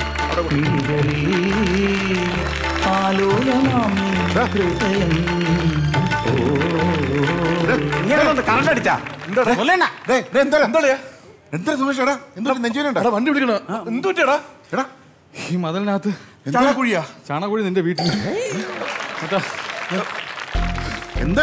ആലോലമാം ഹൃദയം കറണ്ട് അടിച്ചാ എന്താ സുമേഷ് എടാ എന്താ നെഞ്ചുവേനുണ്ടോ വണ്ടി പിടിക്കണ എന്തുറ്റാടാ എടാ ഈ മതിലിനകത്ത് ചാണകുഴിയാ ചാണകുഴി നിന്റെ വീട്ടിൽ മറ്റാ എന്താ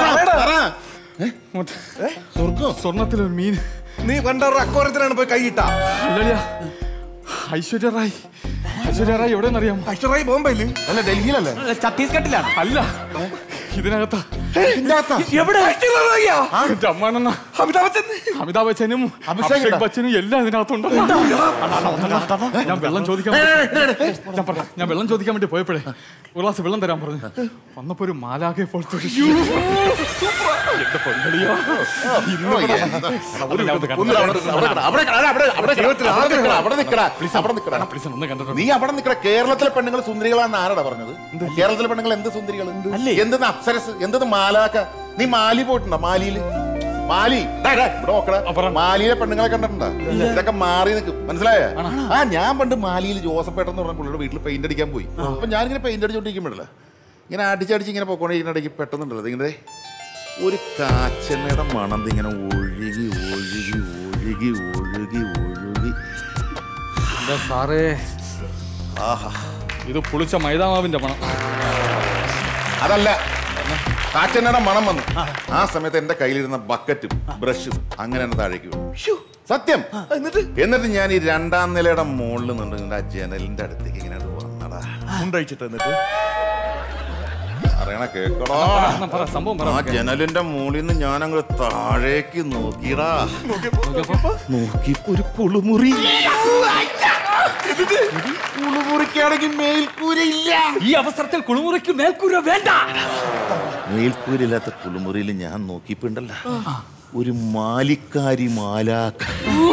സ്വർഗം സ്വർണത്തിലൊരു മീൻ നീ കണ്ട അക്കോരത്തിലാണ് പോയി കൈയിട്ടാ ഇല്ലല്ല ഐശ്വര്യ റായ് ഐശ്വര്യ റായ് എവിടെയെന്നറിയാമോ ഐശ്വര്യ ബോംബെയില് അല്ല ഡൽഹിയിലല്ലേ ഛത്തീസ്ഗഡിലാണ് അല്ല ഇതിനകത്താ എവിടെ എന്റെ അമ്മാനെന്ന അമിതാഭ് ബച്ചൻ അമിതാഭ് ബച്ചനും അഭിഷേക് അഭിഷേക് ഉണ്ടോ? ബച്ചനും എല്ലാം ഇതിനകത്തുണ്ട് ഞാൻ വെള്ളം ചോദിക്കാൻ ഞാൻ പറയാം ഞാൻ വെള്ളം ചോദിക്കാൻ വേണ്ടി പോയപ്പോഴേ ഒരു ഗ്ലാസ് വെള്ളം തരാൻ പറഞ്ഞു വന്നപ്പോ ഒരു മാലാകെ പോലത്തെ ഒരു എന്റെ പൊന്നളിയോ ഇന്ന് ഇവിടെ- ഒരു ഞാൻ ഒന്ന് ഒന്ന് അവിടെ നിൽക്ക്, അവിടെ നിൽക്ക്, അവിടെ നിൽക്ക്, അവിടെ അവിടെ ജീവിതത്തിൽ അവിടെ ആദ്യം നിൽക്കടാ, അവിടെ നിൽക്കടാ, അവിടെ നിൽക്കടാ. പ്ലീസ് ഒന്ന് കണ്ടിട്ടുണ്ട് നീ അവിടെ നിൽക്കട കേരളത്തിലെ പെണ്ണുങ്ങൾ സുന്ദരികളാണെന്ന് ആരാടാ പറഞ്ഞത് കേരളത്തിലെ പെണ്ണുങ്ങൾ എന്ത് സുന്ദരികൾ എന്തെന്ന് അപ്സരസ് എന്തെന്ന് മാലാക്ക നീ മാലി പോയിട്ടുണ്ടോ മാലിയില് മാലി ഡാ, ഡാ, ഇവിടെ നോക്കടാ മാലിയിലെ പെണ്ണുങ്ങളെ കണ്ടിട്ടുണ്ടോ ഇതൊക്കെ മാറി നിൽക്കും മനസ്സിലായ ആ ഞാൻ പണ്ട് മാലിയിൽ ജോസഫേട്ടൻ എന്ന് പറഞ്ഞ പുള്ളിയുടെ വീട്ടിൽ പെയിന്റ് അടിക്കാൻ പോയി അപ്പൊ ഞാനിങ്ങനെ പെയിന്റ് അടിച്ചോണ്ടിരിക്കുമ്പോഴല്ല ഇങ്ങനെ അടിച്ചടിച്ച് ഇങ്ങനെ പോയിക്കൊണ്ടിരിക്കുന്നിടയ്ക്ക് പെട്ടെന്നുണ്ടല്ലോ ഇങ്ങനെ ഒരു കാച്ചെണ്ണയുടെ മണം ദേ ഇങ്ങനെ ഒഴുകി ഒഴുകി ഒഴുകി ഒഴുകി ഒഴുകി എന്താ സാറേ ആഹാ ഇത് പുളിച്ച മൈദാമാവിന്റെ മണം അതല്ല കാച്ചെണ്ണയുടെ മണം വന്നു ആ സമയത്ത് എന്റെ കയ്യിലിരുന്ന ബക്കറ്റും ബ്രഷും അങ്ങനെ തന്നെ താഴേക്ക് വീണു സത്യം എന്നിട്ട് ഞാൻ ഈ രണ്ടാം നിലയുടെ മുകളിൽ നിന്നിട്ട് ആ ജനലിന്റെ അടുത്തേക്ക് ഇങ്ങനെ വന്നടാ ഉണ്ടായിച്ചിട്ട് എന്നിട്ട് അറിയണ കേക്കടാ എന്നാ പറ, സംഭവം പറ. ആ ജനലിന്റെ മുകളിൽ നിന്ന് ഞാൻ അങ്ങ് താഴേക്ക് നോക്കിടാ നോക്കിയപ്പോ ഒരു കുളിമുറി കുളിമുറിക്കാണെങ്കിൽ മേൽക്കൂരയില്ല ഈ അവസരത്തിൽ കുളിമുറിക്ക് മേൽക്കൂര വേണ്ട മേൽക്കൂരില്ലാത്ത കുളിമുറിയിൽ ഞാൻ നോക്കിയപ്പോണ്ടല്ല ഒരു മാലിക്കാരി മാലാക്ക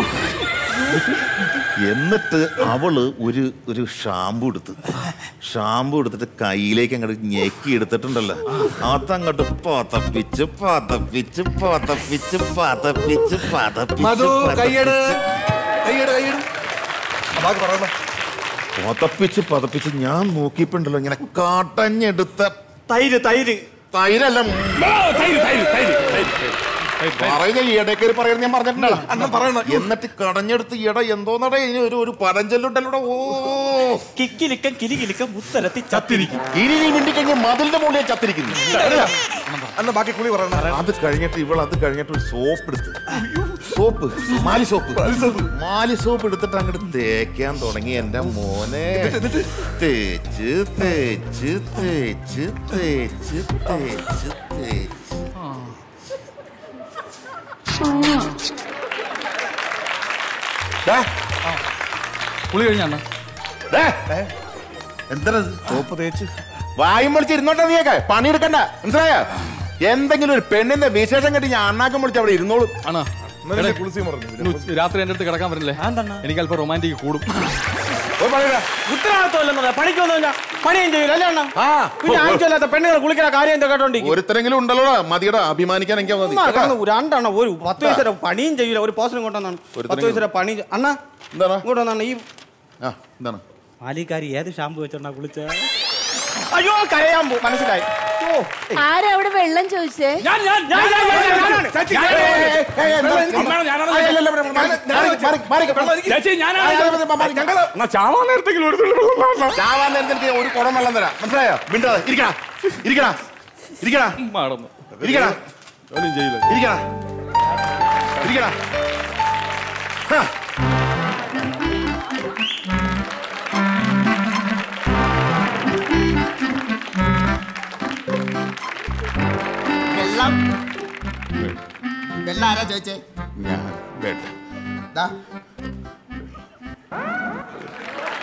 എന്നിട്ട് അവള് ഒരു ഒരു ഷാമ്പു എടുത്ത് ഷാമ്പു എടുത്തിട്ട് കയ്യിലേക്ക് അങ്ങോട്ട് ഞെക്കി എടുത്തിട്ടുണ്ടല്ലോ അതങ്ങോട്ട് പതപ്പിച്ച് പതപ്പിച്ച് പതപ്പിച്ച് പതപ്പിച്ച് മധു പതപ്പിച്ച് കയ്യട് പതപ്പിച്ച് കയ്യട് കയ്യട് ബാക്കി പറയുന്ന പതപ്പിച്ച് പതപ്പിച്ച് ഞാൻ നോക്കിയപ്പോണ്ടല്ലോ ഇങ്ങനെ കാട്ടഞ്ഞെടുത്ത തൈര് തൈര് തൈരല്ല തൈര് തൈര് തൈര് പറയുന്ന ഈ ഇടയ്ക്ക് പറയുന്നത് ഞാൻ പറഞ്ഞിട്ടുണ്ടല്ലോ അണ്ണൻ പറയണ എന്നിട്ട് കടഞ്ഞെടുത്ത് ഇട എന്തോന്നടേ ഇനി ഒരു ഒരു പഴഞ്ചൊല്ലുണ്ടല്ലോ ഓ കിക്കിലിക്കം കിലികിലിക്കം മുത്തരത്തി ചത്തിരിക്കും ഇനി നീ മിണ്ടി കഴിഞ്ഞാൽ മതിലിന്റെ മുകളിൽ ചത്തിരിക്കുന്നു അന്ന ബാക്കി കുളി പറയണ അത് കഴിഞ്ഞിട്ട് ഇവൾ അത് കഴിഞ്ഞിട്ട് ഒരു സോപ്പ് എടുത്ത് സോപ്പ് മാലി സോപ്പ് മാലി സോപ്പ് എടുത്തിട്ട് അങ്ങോട്ട് തേക്കാൻ തുടങ്ങി എന്റെ മോനെ തേച്ച് തേച്ച് തേച്ച് തേച്ച് തേച്ച് തേച്ച് ദാ, പുളി കഴിഞ്ഞാ ദാ. എന്താണ് സോപ്പ് തേച്ച് വായും വിളിച്ച് ഇരുന്നോട്ടെ നീയൊക്കെ പണിയെടുക്കണ്ട മനസ്സിലായ എന്തെങ്കിലും ഒരു പെണ്ണിന്റെ വിശേഷം കെട്ടി ഞാൻ അണ്ണാക്കം വിളിച്ച് അവിടെ ഇരുന്നോളൂ ആണോ ഇന്നലെ കുളിസി പറഞ്ഞു ഇന്ന് ഉച്ച- രാത്രി എന്റെ അടുത്ത് കിടക്കാൻ പറ്റില്ലേ എനിക്ക് അല്പം റൊമാൻറ്റിക് കൂടും പോയി പണിയെടുക്ക. ഉത്തരവാദിത്വമല്ലെന്ന് പണിക്ക് വന്നു പണിയും ചെയ്യില്ല അല്ലേ അണ്ണാ ആ പിന്നെ ആഴ്ചയില്ലാത്ത പെണ്ണുങ്ങൾ കുളിക്കുന്ന കാര്യം എന്താ കേട്ടോണ്ടിരിക്കും ഒരുത്തരെങ്കിലും ഉണ്ടല്ലോടാ മതിയടാ അഭിമാനിക്കാൻ എനിക്ക് മതി കേട്ടോ? രണ്ടെണ്ണം ഒരു പത്ത് വയസ്സ് വരെ പണിയും ചെയ്യില്ല ഒരു പോസ്റ്റിനും കൊണ്ടുവന്നാണ് പത്ത് വയസ്സ് വരെ പണി ചെയ്യ- അണ്ണാ എന്താണ് ഇങ്ങോട്ട് വന്നാണ് ഈ ആ എന്താണ് മാലിക്കാരി ഏത് ഷാമ്പു വെച്ചോണ്ടാ കുളിച്ച അയ്യോ കരയാൻ പോ മനസ്സിലായി ഓ ആരാ അവിടെ വെള്ളം ചോദിച്ചേ ഞാൻ ഞാൻ ഞാൻ ഞാൻ ഞാൻ ഞാനാണ്. ഏയ്, ഏയ്, എന്താ? അമ്മയാണ് ഞാനാണ് ആ, ഇല്ല, ഇല്ല, മാറി, മാറി, മാറി, മാറി, മാറി. ചേച്ചി ഞാനാണ് ആ, ഇല്ല, ഇല്ല, മാറി, ഞങ്ങള് എന്നാ ചാവാൻ നേരത്തെങ്കിലും ഒരു തുള്ളി വെള്ളം വേണ്ട. ചാവാൻ നേരത്തെ എനിക്ക് ഒരു കുടം വെള്ളം തരാം മനസ്സിലായോ മിണ്ടാതെ ഇരിക്കടാ ഇരിക്കടാ ഇരിക്കടാ മാടന്നു ഇരിക്കടാ ജോലിയും ചെയ്യില്ല ഇരിക്കടാ ഇരിക്കടാ ഹാ. വെള്ളം വെള്ളം ആരാ ചോദിച്ചേ ഞാൻ വേണ്ട ദാ.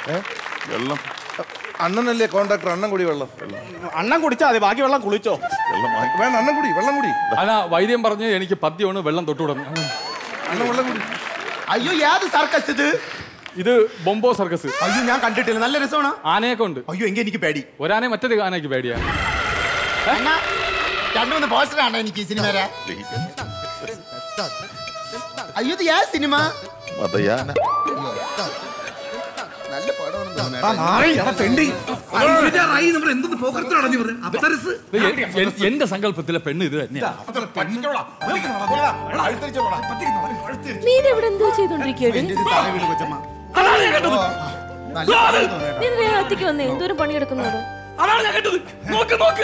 വെള്ളം അണ്ണനല്ലേ കോണ്ടാക്ടർ അണ്ണൻ കുടി വെള്ളം വെള്ളം അണ്ണം കുടിച്ചാ മതി ബാക്കി വെള്ളം കുളിച്ചോ വെള്ളം വാങ്ങി- വേണ്ട അണ്ണൻ കുടി വെള്ളം കുടി അല്ല വൈദ്യം പറഞ്ഞ് എനിക്ക് പദ്യമാണ് വെള്ളം തൊട്ടുവിടുന്നു അണ്ണൻ വെള്ളം കുടി അയ്യോ ഏത് സർക്കസ് ഇത് ഇത് ബൊംബോ സർക്കസ് അയ്യോ ഞാൻ കണ്ടിട്ടില്ല നല്ല രസമാണ് ആനയൊക്കെ ഉണ്ട് അയ്യോ എങ്കിൽ എനിക്ക് പേടി ഒരാനെ മറ്റൊരു ആനയ്ക്ക് പേടിയാ രണ്ടുമൂന്ന് പോസ്റ്ററാണ് എനിക്ക് ഈ സിനിമ അയ്യോ ഇത് ഏ സിനിമ മതയാന നല്ല പടമാണ് ആ നാറി, എടാ തെണ്ടി. അഞ്ചിനാറായി നമ്മൾ എന്തൊന്ന് പോക്കരത്തിൽ അടഞ്ഞു പറഞ്ഞു അപ്സരസ് ഇത് എ- എ- എന്റെ സങ്കല്പത്തിലെ പെണ്ണ് ഇത് തന്നെയാ നീ ഇവിടെ എന്തോ ചെയ്തോണ്ടിരിക്കുകയാണ് നീ ഇത് വേഗം ഒറ്റയ്ക്ക് വന്നേ എന്തോരം പണിയെടുക്കുന്നത് അതാണ് ഞാൻ കേട്ടത് നോക്ക് നോക്ക്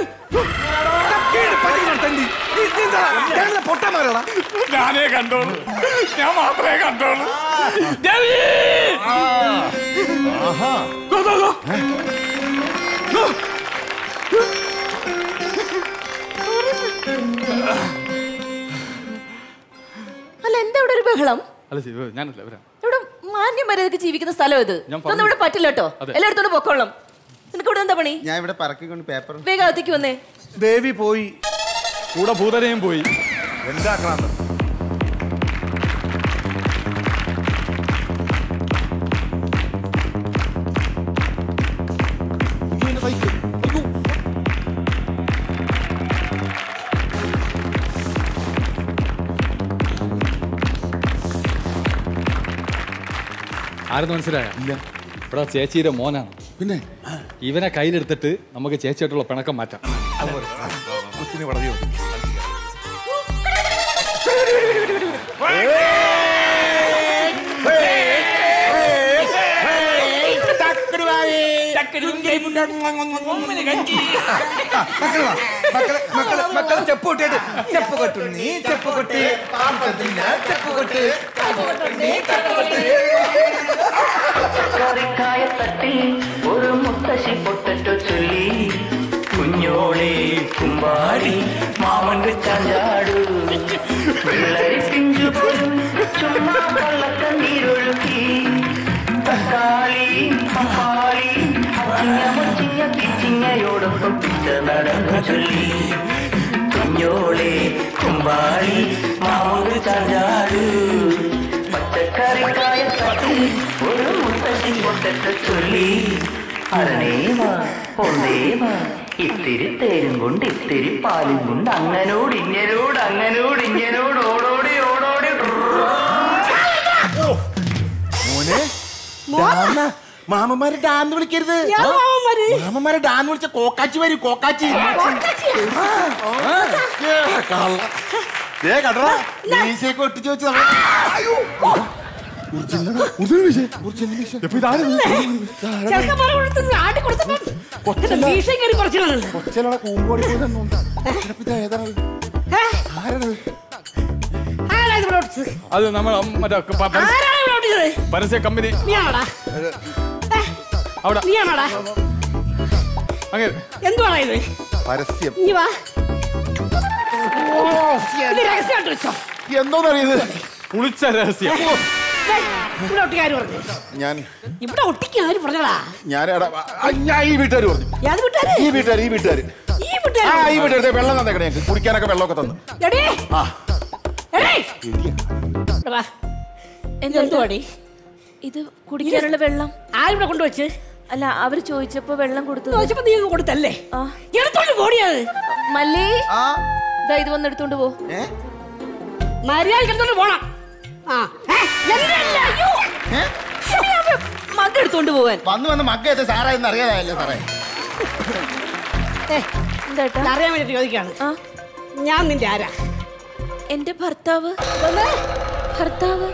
ഞാനേ കണ്ടോളൂ ഞാൻ മാത്രമേ കണ്ടോളൂ Devi! Go, go, go. Go. അല്ല എന്താ ഇവിടെ ഒരു ബഹളം അല്ല ശരി ഞാനല്ല വരാം ഇവിടെ മാന്യം മര്യാദക്ക് ജീവിക്കുന്ന സ്ഥലം ഇത് ഞാൻ പറഞ്ഞു. ഇതൊന്നും ഇവിടെ പറ്റില്ല കേട്ടോ അതെ. എല്ലായിടത്തോടും പൊക്കോളം നിനക്ക് ഇവിടെ എന്താ പണി ഞാൻ ഇവിടെ പറക്കിക്കൊണ്ട് പേപ്പർ വേഗം അകത്തേക്ക് വന്നേ ദേവി പോയി കൂടെ ഭൂതനയും പോയി എന്താക്കണം ആരെന്ന് മനസ്സിലായ ഇവിടെ ചേച്ചിയുടെ മോനാണ് പിന്നെ ഇവനെ കയ്യിലെടുത്തിട്ട് നമുക്ക് ചേച്ചിയായിട്ടുള്ള പിണക്കം മാറ്റാം കൊച്ചിനെ വളരെയോ മക്കളെ ചെപ്പ് കൊട്ടിയിട്ട് ചെപ്പ് കൊട്ടു നീ ചെപ്പ് കൊട്ടി പാമ്പത്തില്ല ചെപ്പ് കൊട്ടി കറിക്കായത്തട്ടിൽ ഒരു മുത്തശ്ശി പൊട്ടറ്റോ ചൊല്ലി കുഞ്ഞോളെ കുമ്പാടി മാമൻ ചാഞ്ചാടു വെള്ളരി പിഞ്ചു പോലും ചുമ്മാ വള്ളത്ത നീരൊഴുക്കി തക്കാളി പപ്പാളി അച്ചിങ്ങ മുച്ചിങ്ങ പിച്ചിങ്ങയോടൊപ്പം പിച്ച നടന്നു ചൊല്ലി കുഞ്ഞോളെ കുമ്പാടി മാമൻ ചാഞ്ചാടു പച്ചക്കറിക്കായത്തട്ടിൽ ഒരു മുത്തശ്ശി പൊട്ടറ്റോ ചൊല്ലി അരണേവാ ഒന്നേവാ ഇത്തിരി തേരും കൊണ്ട് ഇത്തിരി പാലും കൊണ്ട് അങ്ങനോട് ഇങ്ങനോട് അങ്ങനോട് ഇങ്ങനോട് ഓടോടി ഓടോടി മോനെ ഡാന്ന. മാമന്മാരെ ഡാന്ന് വിളിക്കരുത് ഞാൻ മാമന്മാര്. മാമന്മാരെ ഡാന്ന് വിളിച്ച കോക്കാച്ചി വരും കോക്കാച്ചി ദേ കടറ മീശയൊക്കെ ഒട്ടിച്ച് വെച്ച് നമ്മൾ ചെറുക്കന്മാരെ കൊടുത്തത് ആട്ടി കൊടുത്തപ്പോ എന്റെ മീശ കയറി പറിച്ചിടാണ്. കൊച്ചലട കൂമ്പോടി പോയി തന്നോണ്ടാ. ഇത് ഏതാണ് ഇത്? ആരാണ് ഇത്? ആരാ ഇത് ഇവിടെ ഒട്ടിച്ചത്? അത് നമ്മൾ മറ്റേ ക- പ- പരസ്യ- ആരാണ് ഇവിടെ ഒട്ടിച്ചത്? പരസ്യ കമ്പനി നീയാണോടാ? അവിടെ നീയാണോടാ? അങ്ങനെ എന്തുവാടാ ഇത്? പരസ്യം ഇങ്ങ് വാ. ഇത് രഹസ്യമായിട്ട് വെച്ചോ. എന്തോന്നറിയത് കുളിച്ച രഹസ്യം ദേ, ഇവിടെ ഒട്ടിക്കാൻ ആര് പറഞ്ഞു? ഞാൻ ഇവിടെ ഒട്ടിക്കാൻ ആര് പറഞ്ഞടാ ഞാൻ എടാ, ആ, ഞാൻ ഈ വീട്ടുകാർ പറഞ്ഞു ഏത് വീട്ടുകാര്? ഈ വീട്ടുകാർ ഈ വീട്ടുകാർ ഈ വീട്ടുകാര്? ആ ഈ വീട്ടുകാർ ദേ വെള്ളം തന്നേക്കണേ ഞങ്ങൾക്ക് കുടിക്കാനൊക്കെ വെള്ളമൊക്കെ തന്നു എടീ, ആ എടീ. ഇവിടെ വാ. എന്തുവാടി? ഇത് കുടിക്കാനുള്ള വെള്ളം ആരിവിടെ കൊണ്ടുവച്ച് അല്ല അവര് ചോദിച്ചപ്പോ വെള്ളം കൊടുത്തു ചോദിച്ചപ്പോ നീ അങ്ങ് കൊടുത്തല്ലേ എടുത്തോണ്ട് പോടിയത് മല്ലി ദാ ഇത് വന്ന് എടുത്തോണ്ട് പോ മര്യാദ എടുത്തോണ്ട് പോണം ആ ഏ, എന്റെ അല്ല, അയ്യോ. മഗ് എടുത്തോണ്ട് പോവാൻ വന്ന് വന്ന് മగ్గ സാറായെന്ന് അറിയാതായല്ലോ സാറേ ഏ, ഇത് അറിയാൻ വേണ്ടിട്ട് ചോദിക്കാണ് ഞാൻ നിന്റെ ആരാ എന്റെ ഭർത്താവ് ഭർത്താവ്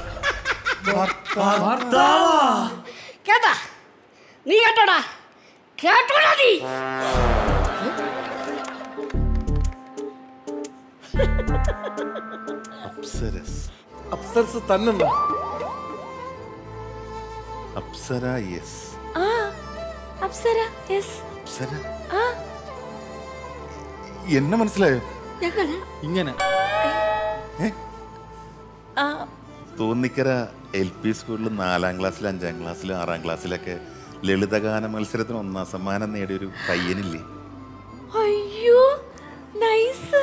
കേട്ടാ നീ കേട്ടോടാ കേട്ടോടാ നീ അപ്സരസ് അപ്സരസ് തന്നെന്താ അപ്സര യെസ് ആ അപ്സര യെസ് അപ്സര ആ എന്നെ മനസ്സിലായോ ഞങ്ങള് ഇങ്ങനെ ആ തോന്നിക്കര എൽ പി സ്കൂളിൽ നാലാം ക്ലാസ്സിൽ അഞ്ചാം ക്ലാസ്സിൽ ആറാം ക്ലാസ്സിലൊക്കെ ലളിതഗാന മത്സരത്തിന് ഒന്നാം സമ്മാനം നേടിയ ഒരു പയ്യനില്ലേ അയ്യോ നൈസ്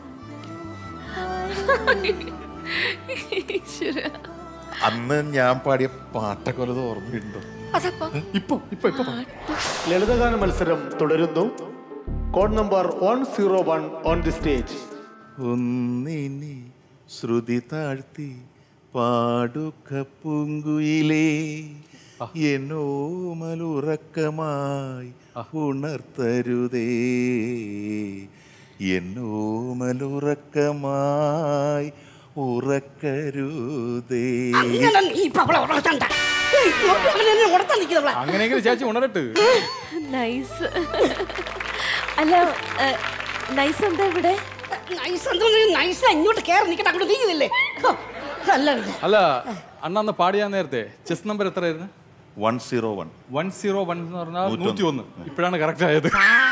അന്ന് ഞാൻ പാടിയ പാട്ടൊക്കെ വല്ലതും ഓർമ്മയുണ്ടോ ഇപ്പൊ ഇപ്പൊ ഇപ്പൊ ലളിതഗാന മത്സരം തുടരുന്നു code number one zero one on the stage ഒന്നിനി ശ്രുതി താഴ്ത്തി പാടുക പൂങ്കുയിലേ എന്നോമലുറക്കമായി ഉണർത്തരുതേ എന്നോമലുറക്കമായി ഉറക്കരുതേ അങ്ങനെ നീ ഇപ്പൊ അവളെ ഉണർത്തണ്ട ഏയ്, നോക്ക് അവൻ എന്നെ ഉണർത്താൻ നിൽക്കുന്നവളെ അങ്ങനെയെങ്കിലും ചേച്ചി ഉണരട്ട് നൈസ് അല്ല നൈസ് എന്താ ഇവിടെ നൈസ് എന്താ നൈസ് ഇങ്ങോട്ട് കയറി നിൽക്കട്ടെ അങ്ങോട്ട് നീങ്ങുന്നില്ലേ ഹോ, അല്ല അല്ല അണ്ണ അന്ന് പാടിയാ നേരത്തെ ചെസ് നമ്പർ എത്രയായിരുന്നു one zero one one zero one എന്ന് പറഞ്ഞാൽ നൂറ്റൊന്ന്. നൂറ്റി ഒന്ന് ഇപ്പോഴാണ് കറക്റ്റ് ആയത്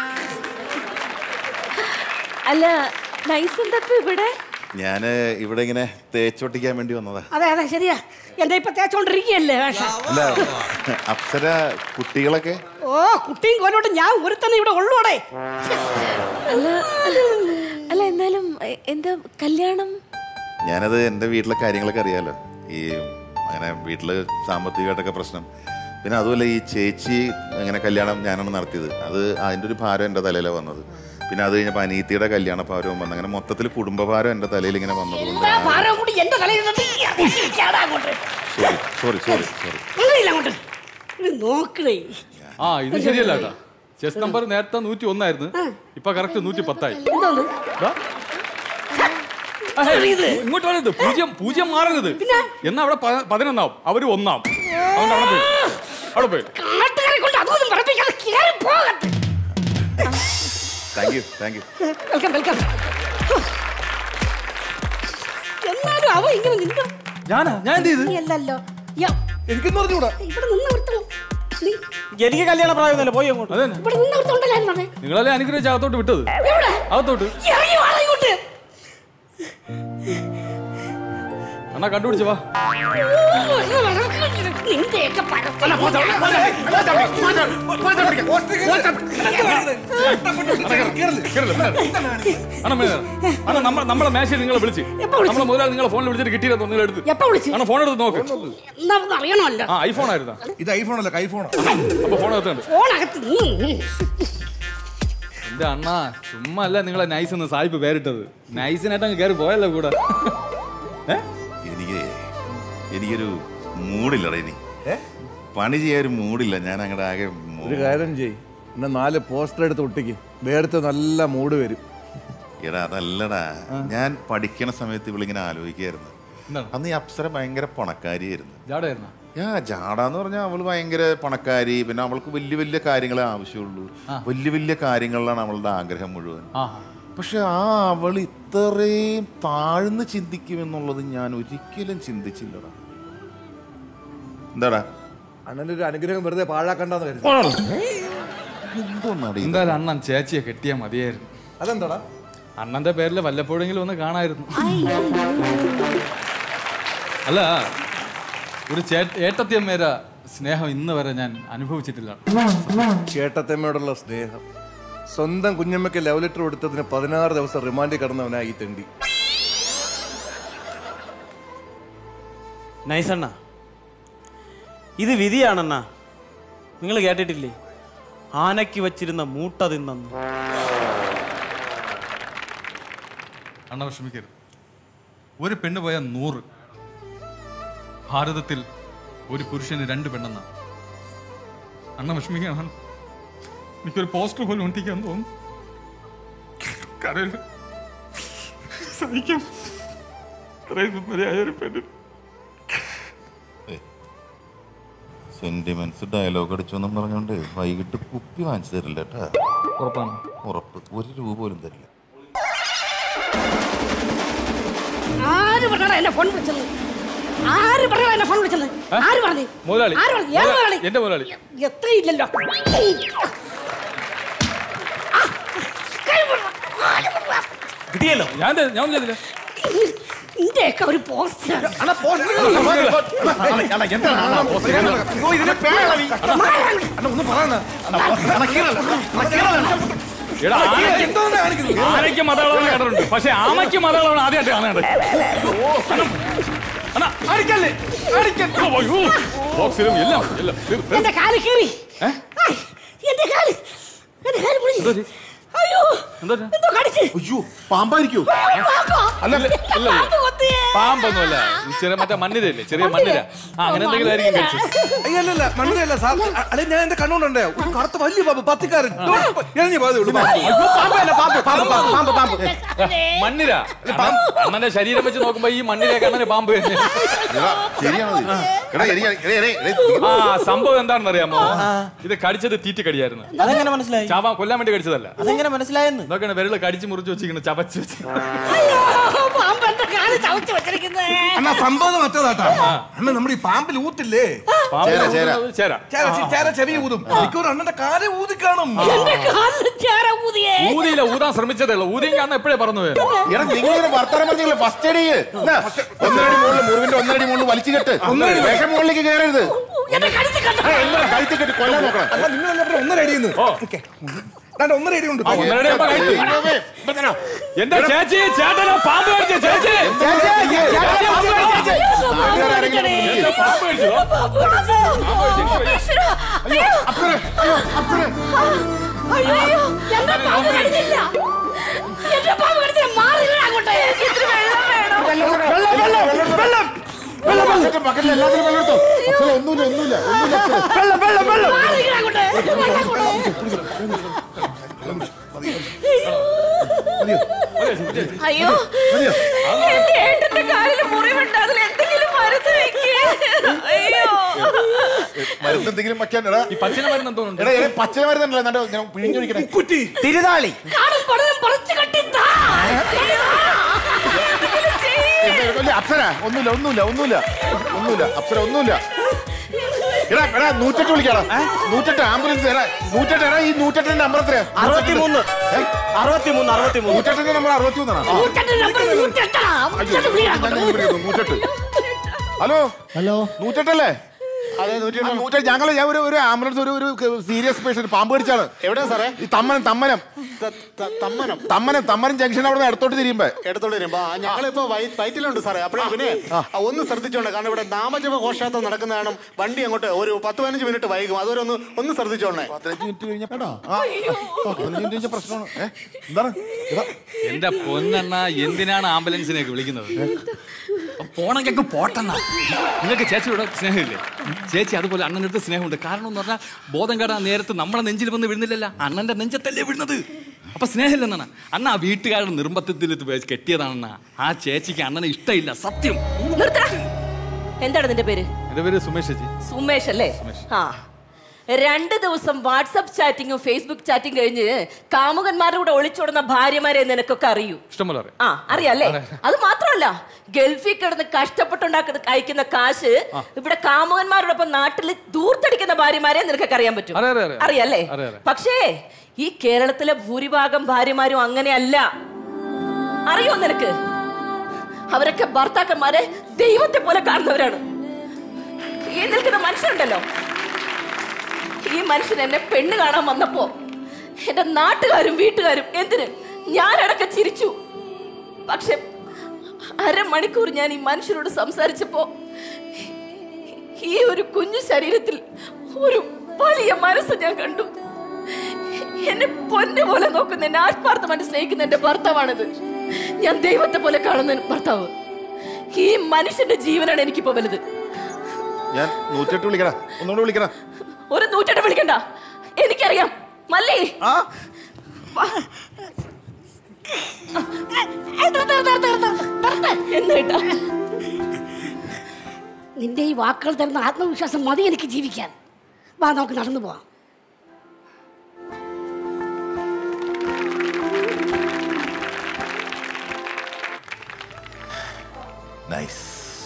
അല്ല നൈസ് എന്താ ഇപ്പൊ ഇവിടെ ഞാൻ ഇവിടെ ഇങ്ങനെ തേച്ചൊട്ടിക്കാൻ വേണ്ടി വന്നതാ അതെ അതെ ശരിയാ എന്റെ ഇപ്പൊ തേച്ചോണ്ടിരിക്കുകയല്ലേ വേഷം അല്ല അപ്സര കുട്ടികളൊക്കെ ഓ കുട്ടിയും കോലോട്ട് ഞാൻ ഒരുത്തന്നെ ഇവിടെ ഉള്ളൂടെ അല്ല അല്ല എന്നാലും എ- എന്താ കല്യാണം ഞാനത് എൻ്റെ വീട്ടിലെ കാര്യങ്ങളൊക്കെ അറിയാലോ ഈ അങ്ങനെ വീട്ടിൽ സാമ്പത്തികമായിട്ടൊക്കെ പ്രശ്നം പിന്നെ അതുപോലെ ഈ ചേച്ചി അങ്ങനെ കല്യാണം ഞാനാണ് നടത്തിയത് അത് അതിൻ്റെ ഒരു ഭാരം എൻ്റെ തലയിലാണ് വന്നത് പിന്നെ അത് കഴിഞ്ഞപ്പോൾ അനീത്തിയുടെ കല്യാണ ഭാരവും വന്നു അങ്ങനെ മൊത്തത്തിൽ കുടുംബഭാരം എൻ്റെ തലയിൽ ഇങ്ങനെ വന്നതുകൊണ്ട് എല്ലാ ഭാരവും കൂടി എന്റെ തലയിൽ നിന്നിട്ട് ഈ ഇരിക്കാടാ അങ്ങോട്ട് സോറി സോറി സോറി സോറി അങ്ങനെയില്ല അങ്ങോട്ട് ഇത് നോക്കണേ ആ ഇത് ശരിയല്ല കേട്ടാ ചെസ് നമ്പർ നേരത്തെ നൂറ്റി ഒന്നായിരുന്നു ഇപ്പൊ കറക്റ്റ് നൂറ്റി പത്തായി എന്തോന്ന് ദാ. ആ, ഹേ, ഇങ്ങോട്ട് വരരുത് പൂജ്യം പൂജ്യം മാറരുത് എന്നാ അവിടെ പ- പതിനൊന്നാവും അവര് ഒന്നാം അതുകൊണ്ട് അവിടെ പോയി അവിടെ പോയി നാട്ടുകാരെ കൊണ്ട് അതൊന്നും പഠിപ്പിക്കാതെ കയറി പോകട്ടെ thank you thank you welcome welcome എന്നാലും അവ ഇങ്ങനെ നിന്നു ഞാനാ ഞാൻ എന്ത് ചെയ്ത് അല്ലല്ലോ എനിക്കെന്ന് പറഞ്ഞൂടാ ഇവിടെ നിന്ന് ഒരുത്തം നീ എനിക്ക് കല്യാണ പ്രായമൊന്നുമല്ല പോയി അങ്ങോട്ട് ഇവിടെ നിന്ന് ഒരുത്തുണ്ടല്ലായിരുന്നു നിങ്ങളല്ലേ അനുഗ്രഹിച്ച് അകത്തോട്ട് വിട്ടത് എവിടെ അകത്തോട്ട് ഇറങ്ങി വാ ഇങ്ങോട്ട് അണ്ണാ കണ്ടുപിടിച്ചു വാ നിന്റെയൊക്കെ പരത്തല അണ്ണാ മേ- അണ്ണാ നമ്മ- നമ്മളെ മേശയിൽ നിങ്ങളെ വിളിച്ച് നമ്മളെ മുതലാളി നിങ്ങളെ ഫോണിൽ വിളിച്ചിട്ട് കിട്ടിയത് നിങ്ങൾ എടുത്ത് എപ്പോ വിളിച്ച് അണ്ണാ ഫോൺ എടുത്ത് നോക്ക് എന്നാ ഒന്ന് അറിയണമല്ലോ ആ ഐഫോൺ ആയിരുന്നാ ഇത് ഐഫോൺ അല്ല ഐഫോൺ അപ്പൊ ഫോൺ എടുത്തുണ്ട് ഫോണകത്ത് നിന്ന് എന്റെ അണ്ണാ ചുമ്മാ അല്ല നിങ്ങളെ നൈസ് എന്ന് സായിപ്പ് പേരിട്ടത് നൈസിനായിട്ട് അങ്ങ് കയറി പോയല്ലോ കൂടെ എനിക്ക് എനിക്കൊരു മൂടില്ലടാ ഇനി പണി ചെയ്യാൻ ഒരു മൂടില്ല ഞാൻ അങ്ങടെ ആകെ മൂ- ഒരു കാര്യം ചെയ് എന്നെ നാല് പോസ്റ്റർ എടുത്ത് ഒട്ടിക്ക് വേർത്ത് നല്ല മൂഡ് വരും എടാ അതല്ലടാ ഞാൻ പഠിക്കണ സമയത്ത് ഇവളിങ്ങനെ ആലോചിക്കായിരുന്നു എന്താണ്? അന്ന് ഈ അപ്സര ഭയങ്കര പണക്കാരിയായിരുന്നു ജാടായിരുന്ന ആ ജാടാന്ന് പറഞ്ഞാൽ അവള് ഭയങ്കര പണക്കാരി പിന്നെ അവൾക്ക് വലിയ വലിയ കാര്യങ്ങളെ ആവശ്യമുള്ളൂ വലിയ വലിയ കാര്യങ്ങളിലാണ് അവളുടെ ആഗ്രഹം മുഴുവൻ പക്ഷെ ആ അവൾ ഇത്രയും താഴ്ന്ന് ചിന്തിക്കുമെന്നുള്ളത് ഞാൻ ഒരിക്കലും ചിന്തിച്ചില്ലടാ എന്താടാ അണ്ണനൊരു അനുഗ്രഹം വെറുതെ പാഴാക്കണ്ടെന്ന് കരുതി എന്തായാലും അണ്ണൻ ചേച്ചിയെ കെട്ടിയാ മതിയായിരുന്നു അതെന്താടാ അണ്ണന്റെ പേരിൽ വല്ലപ്പോഴെങ്കിലും ഒന്ന് കാണായിരുന്നു അല്ല ഒരു ചേ- ഏട്ടത്തിയമ്മേര സ്നേഹം ഇന്ന് വരെ ഞാൻ അനുഭവിച്ചിട്ടില്ല ചേട്ടത്തമ്മയോടുള്ള സ്നേഹം സ്വന്തം കുഞ്ഞമ്മയ്ക്ക് ലവ് ലെറ്റർ കൊടുത്തതിന് പതിനാറ് ദിവസം റിമാൻഡിൽ കിടന്നവനായി ഈ തെണ്ടി നൈസണ്ണ ഇത് വിധിയാണെണ്ണ നിങ്ങൾ കേട്ടിട്ടില്ലേ ആനയ്ക്ക് വച്ചിരുന്ന മൂട്ട തിന്നു അണ്ണ വിഷമിക്കരുത് ഒരു പെണ്ണ് പോയാൽ നൂറ് ഭാരതത്തിൽ ഒരു പുരുഷന് രണ്ട് പെണ്ണെന്ന അണ്ണ വിഷമിക്കണം എനിക്കൊരു പോസ്റ്റർ പോലും ഒട്ടിക്കാൻ തോന്നും കരയില്ല സഹിക്കാം ഇത്രയും സുന്ദരിയായ ഒരു പെണ്ണിന് സെന്റിമെന്റ്സ് ഡയലോഗ് അടിച്ചു എന്നും പറഞ്ഞോണ്ട് വൈകിട്ട് കുപ്പി വാങ്ങിച്ചു തരില്ല കേട്ടാ ഉറപ്പാണ് ഉറപ്പ് ഒരു രൂപ പോലും തരില്ല ആര് പറഞ്ഞാ എന്നെ ഫോൺ വിളിച്ചത് ആര് പറഞ്ഞാ എന്നെ ഫോൺ വിളിച്ചത് ആര് പറഞ്ഞു മുതലാളി ആര് പറഞ്ഞു ഏത് മുതലാളി എന്റെ മുതലാളി എത്രയില്ലല്ലോ കിട്ടിയല്ലോ ഞാൻ ഞാൻ ഒന്നും ചെയ്തില്ല നിന്റെ നിന്റെയൊക്കെ ഒരു പോസ്റ്റർ എടാ ആനയ്ക്ക് ആനയ്ക്ക് മതകളവനെ കണ്ടിട്ടുണ്ട് പക്ഷെ ആമയ്ക്ക് മതകളവൻ ആദ്യമായിട്ട് കാണുന്നുണ്ട് ബോക്സിലും എല്ലാം എല്ലാം എന്റെ കാല് കീറി ഏ? ഐ, എന്റെ കാല് എന്റെ കാല് പൊളിഞ്ഞു. അയ്യോ എന്തോ കടിച്ച് അയ്യോ പാമ്പായിരിക്കോ അല്ല അല്ല അല്ല പാമ്പൊന്നുമല്ല ഈ ചെറിയ മറ്റേ മണ്ണിരല്ലേ ചെറിയ മണ്ണിര ആ അങ്ങനെ എന്തെങ്കിലും ആയിരിക്കും കഴിച്ചത് അയ്യല്ല മണ്ണിലല്ല സാർ അല്ലെ ഞാൻ എന്റെ കണ്ണുകൊണ്ടേ ഒരു കറുത്ത വലിയ പാമ്പ് പത്തിക്കാരൻ ഇറങ്ങി പോയതേ ഉള്ളൂ പാമ്പ്. അയ്യോ, പാമ്പല്ല, പാമ്പ്, പാമ്പ്, പാമ്പ്, പാമ്പ്, പാമ്പ്. മണ്ണിര അണ്ണന്റെ ശരീരം വെച്ച് നോക്കുമ്പോ ഈ മണ്ണിരെ കണ്ണന് പാമ്പ് തന്നെ. ശരിയാണോ എടാ എരി, എരി, എരി, എരി. ആ സംഭവം എന്താണെന്ന് അറിയാമോ ഇത് കടിച്ചത് തീറ്റ കടിയായിരുന്നു അതെങ്ങനെ മനസ്സിലായി ചാവാൻ കൊല്ലാൻ വേണ്ടി കടിച്ചതല്ല അതെങ്ങനെ മനസ്സിലായെന്ന് നോക്കണേ വിരല് കടിച്ച് മുറിച്ച് വെച്ചിരിക്കുന്നു ചവച്ച് വെച്ച് പാമ്പ് എന്റെ കാല് ചവച്ച് വെച്ചിരിക്കുന്നേ അണ്ണാ സംഭവം മറ്റേതാട്ടാ അണ്ണ നമ്മുടെ ഈ പാമ്പിൽ ഊത്തില്ലേ പാമ്പ് ചേര, ചേര. ചേര. ചേര, ചെ- ചേര ചെവി ഊതും മിക്കവാറും അണ്ണന്റെ കാലെ ഊതി കാണും എന്റെ കാലിൽ ചേര ഊതിയേ ഊതിയില്ല ഊതാൻ ശ്രമിച്ചതേ ഉള്ളൂ ഊതിയും കാണാൻ എപ്പോഴേ പറഞ്ഞു പോയത് എടാ നിങ്ങളിങ്ങനെ വർത്തമാനം പറഞ്ഞില്ല ഫസ്റ്റ് എയ്ഡ് ചെയ്യ് എന്നാ, ഒന്നരടി മുകളിൽ മുറിവിന്റെ ഒന്നരടി മുകളിൽ വലിച്ചു കെട്ട് ഒന്നരടി വിഷം മുകളിലേക്ക് കയറരുത് എന്റെ കഴുത്ത് കണ്ടോ? ആ, എല്ലാം കഴുത്തി കെട്ടി കൊല്ലാൻ നോക്കണം അല്ല നിങ്ങൾ എല്ലാം ഒന്നര അടിയുന്നു ഒന്നര അടി ഉണ്ട് ആ, ഒന്നരടി ആകുമ്പോ കഴിച്ചു. എന്റെ ചേച്ചി ചേട്ടനോ പാമ്പ് കടിച്ചു ചേച്ചി ചേച്ചി, ചേച്ചി, പാമ്പ് കടിച്ചു, ചേച്ചി. എന്റെ പാമ്പ് കടിച്ചോ? അയ്യോ, അപ്പുറം, അയ്യോ, അപ്പുറം. അയ്യോ, എന്റെ പാമ്പ് കടിച്ചില്ല. എന്റെ പാമ്പ് കടിച്ചില്ല. മാറില്ല അങ്ങോട്ട്. ഇത്തിരി വെള്ളം വേണം. വെള്ളം, വെള്ളം, വെള്ളം, വെള്ളം, വെള്ളം. ചേട്ടൻ ബക്കറ്റിൽ എല്ലാത്തിനും വെള്ളം എടുത്തോ. അപ്പുറം ഒന്നുമില്ല ഒന്നുമില്ല ഒന്നുമില്ല അപ്പുറം. വെള്ളം വെള്ളം വെള്ളം മാറില്ല അങ്ങോട്ട്. വെള്ളം കൊട്. അയ്യോ എന്റെ ഏട്ടന്റെ കാലിൽ മുറിവുണ്ട് അതിൽ എന്തെങ്കിലും മരുന്ന് വെക്കേ അയ്യോ മരുന്ന് എന്തെങ്കിലും വയ്ക്കാൻ എടാ ഈ പച്ചില മരുന്ന് എന്തോന്നുണ്ട് എടാ എടാ, പച്ചില മരുന്നുണ്ടല്ലോ എന്നിട്ട് ഇങ്ങനെ പിഴിഞ്ഞൊഴിക്കണേ കുറ്റി തിരുതാളി കാടും പടലും പറിച്ചു കെട്ടിത്താ എന്താ, ഇല്ല, അപ്സര ഒന്നുമില്ല ഒന്നുമില്ല ഒന്നുമില്ല ഒന്നുമില്ല അപ്സര ഒന്നുമില്ല എടാ എടാ നൂറ്റെട്ട് വിളിക്കാടാ നൂറ്റെട്ട് ആംബുലൻസ് എടാ നൂറ്റെട്ട് എടാ ഈ നൂറ്റെട്ടിന്റെ നമ്പർ എത്രയാ അറുപത്തിമൂന്ന് അറുപത്തിമൂന്ന് അറുപത്തിമൂന്ന് നൂറ്റെട്ടിന്റെ നമ്പർ അറുപത്തി മൂന്നാണ് നൂറ്റെട്ട് നമ്പർ നൂറ്റെട്ടാ നൂറ്റെട്ട് വിളിക്കണം നൂറ്റെട്ട് ഹലോ ഹലോ നൂറ്റെട്ടല്ലേ അതെ നൂറ്റെട്ട് ഞങ്ങൾ ഞാൻ ഒരു ഒരു ആംബുലൻസ് ഒരു ഒരു സീരിയസ് പേഷ്യന്റ് പാമ്പ് കടിച്ചാണ് എവിടെയാ സാറേ ഈ തമ്മനം തമ്മനം തമ്മനം തമ്മനം തമ്മനം ജംഗ്ഷൻ അവിടെ നിന്ന് ഇടത്തോട്ട് തിരിയുമ്പോ എടുത്തോണ്ട് വരുമ്പോ ആ, ഞങ്ങളിപ്പോ വൈ- വയറ്റിലുണ്ട് സാറേ അപ്പോഴേ പിന്നെ ആ, ഒന്ന് ശ്രദ്ധിച്ചോണ്ട് കാരണം ഇവിടെ നാമജപ ഘോഷാത്തം നടക്കുന്ന കാരണം വണ്ടി അങ്ങോട്ട് ഒരു പത്ത് പതിനഞ്ച് മിനിറ്റ് വൈകും അതുവരെ ഒന്ന് ഒന്ന് ശ്രദ്ധിച്ചോണേ പതിനഞ്ച് മിനിറ്റ് കഴിഞ്ഞപ്പോഴാ പതിനഞ്ച് മിനിറ്റ് കഴിഞ്ഞ പ്രശ്നമാണ് ഏ? എന്താണ് എടാ, എന്റെ പൊന്നെണ്ണ എന്തിനാണ് ആംബുലൻസിനെയൊക്കെ വിളിക്കുന്നത് പോണെങ്കിൽ അങ്ങ് പോട്ടെണ്ണ നിങ്ങൾക്ക് ചേച്ചിയോട് സ്നേഹമില്ലേ ചേച്ചി അതുപോലെ അണ്ണനടുത്ത് സ്നേഹമുണ്ട് കാരണം എന്ന് പറഞ്ഞാൽ ബോധം കേടാ നേരത്ത് നമ്മളെ നെഞ്ചിൽ വന്ന് വീഴുന്നില്ലല്ല അണ്ണന്റെ നെഞ്ചത്തല്ലേ വീഴുന്നത് അപ്പൊ സ്നേഹമില്ലെന്നാണ് അണ്ണ ആ വീട്ടുകാരുടെ നിർബന്ധത്തിൽ ഇത് വെച്ച് കെട്ടിയതാണെണ്ണ ആ ചേച്ചിക്ക് അണ്ണനെ ഇഷ്ടമില്ല സത്യം നിർത്തടാ. എന്താണ് നിന്റെ പേര് എന്റെ പേര് സുമേഷ് ചേച്ചി സുമേഷ് അല്ലേ ആ രണ്ട് ദിവസം വാട്സപ്പ് ചാറ്റിങ്ങും ഫേസ്ബുക്ക് ചാറ്റിംഗ് കഴിഞ്ഞ് കാമുകന്മാരുടെ കൂടെ ഒളിച്ചോടുന്ന ഭാര്യമാരെ നിനക്കൊക്കെ അറിയൂ ഇഷ്ടംപോലെ അറിയാം ആ അറിയാല്ലേ അത് മാത്രമല്ല ഗൾഫിൽ കിടന്ന് കഷ്ടപ്പെട്ടുണ്ടാക്കുന്ന അയക്കുന്ന കാശ് ഇവിടെ കാമുകന്മാരോടൊപ്പം നാട്ടിൽ ദൂർത്തടിക്കുന്ന ഭാര്യമാരെ നിനക്കൊക്കെ അറിയാൻ പറ്റും അറിയാം, അറിയാം, അറിയാം. അറിയാല്ലേ അറിയാം, അറിയാം. പക്ഷേ ഈ കേരളത്തിലെ ഭൂരിഭാഗം ഭാര്യമാരും അങ്ങനെയല്ല അറിയോ നിനക്ക് അവരൊക്കെ ഭർത്താക്കന്മാരെ ദൈവത്തെ പോലെ കാണുന്നവരാണ് ഈ നിൽക്കുന്ന മനുഷ്യനുണ്ടല്ലോ ഈ മനുഷ്യൻ എന്നെ പെണ്ണ് കാണാൻ വന്നപ്പോ എന്റെ നാട്ടുകാരും വീട്ടുകാരും എന്തിന് ഞാനടക്കം ചിരിച്ചു പക്ഷെ അരമണിക്കൂർ ഞാൻ ഈ മനുഷ്യനോട് സംസാരിച്ചപ്പോ ഈ ഒരു കുഞ്ഞു ശരീരത്തിൽ ഒരു വലിയ മനസ്സ് ഞാൻ കണ്ടു എന്നെ പൊന്നു പോലെ നോക്കുന്ന എന്നെ ആത്മാർത്ഥമായിട്ട് സ്നേഹിക്കുന്ന എന്റെ ഭർത്താവാണിത് ഞാൻ ദൈവത്തെ പോലെ കാണുന്ന ഭർത്താവ് ഈ മനുഷ്യന്റെ ജീവനാണ് എനിക്കിപ്പോ വലുത് ഞാൻ നൂറ്റെട്ട് വിളിക്കടാ ഒന്നുകൂടെ വിളിക്കടാ ഒരു നൂറ്റെട്ട് വിളിക്കണ്ട എനിക്കറിയാം മല്ലി വാ. എന്നേട്ടാ നിന്റെ ഈ വാക്കുകൾ തരുന്ന ആത്മവിശ്വാസം മതി എനിക്ക് ജീവിക്കാൻ വാ നമുക്ക് നടന്നു പോവാം nice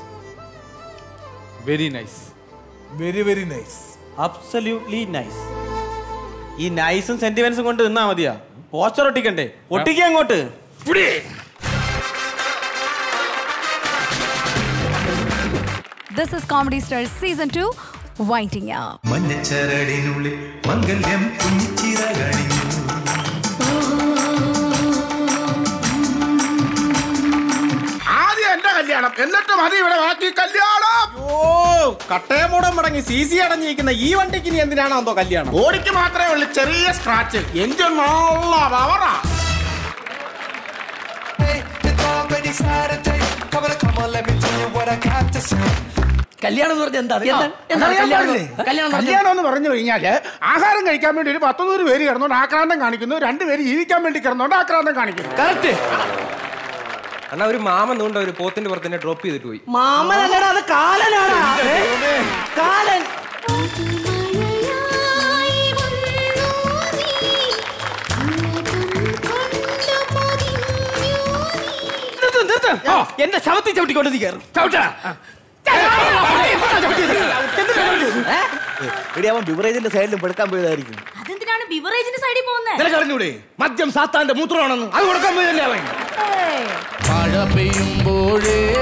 very nice very very nice absolutely nice ഈ നൈസും സെന്റിമെന്റ്സും കൊണ്ട് നിന്നാ മതിയാ പോസ്റ്റർ ഒട്ടിക്കണ്ടേ ഒട്ടിക്കുക അങ്ങോട്ട് this is comedy stars season two waiting up മഞ്ഞച്ചരടിനുള്ളിൽ മംഗല്യം കുഞ്ഞിച്ചിറകണിഞ്ഞു ആദ്യം എന്റെ കല്യാണം എന്നിട്ട് മതി ഇവിടെ ബാക്കി കല്യാണം ഓ കട്ടയമൂടം മുടങ്ങി സി സി അടഞ്ഞിരിക്കുന്ന ഈ വണ്ടിക്ക് ഇനി എന്തിനാണോ എന്തോ കല്യാണം ഓടിക്ക് മാത്രമേ ഉള്ളൂ ചെറിയ സ്ക്രാച്ച് എഞ്ചിൻ നല്ല പവറാ കല്യാണം എന്ന് പറഞ്ഞാൽ എന്താ കല്യാണം എന്ന് പറഞ്ഞു കഴിഞ്ഞാല് ആഹാരം കഴിക്കാൻ വേണ്ടി ഒരു പത്ത് നൂറ് പേര് കിടന്നോണ്ട് ആക്രാന്തം കാണിക്കുന്നു രണ്ടുപേര് ജീവിക്കാൻ വേണ്ടി കിടന്നോണ്ട് ആക്രാന്തം കാണിക്കുന്നു കറക്റ്റ് അണ്ണാ ഒരു മാമൻ നൂണ്ട ഒരു പോത്തിന്റെ പുറത്തിനെ ഡ്രോപ്പ് ചെയ്തിട്ട് പോയി മാമനല്ലടാ അത് കാലനാണ് കാലൻ നിർത്ത്, നിർത്ത്. എന്റെ ശവത്തിൽ ചവിട്ടിക്കൊണ്ട് നീ കയറും ചവിട്ടാ എടി അവൻ ബിവറേജിന്റെ സൈഡിലും പെടുക്കാൻ പോയതായിരിക്കും അതെന്തിനാണ് ബിവറേജിന്റെ സൈഡിൽ പോകുന്നത് നിനക്ക് അറിഞ്ഞൂടെ മദ്യം സാത്താന്റെ മൂത്രമാണെന്ന് അത് കൊടുക്കാൻ പോയതല്ലേ അവൻ മഴ പെയ്യുമ്പോഴേ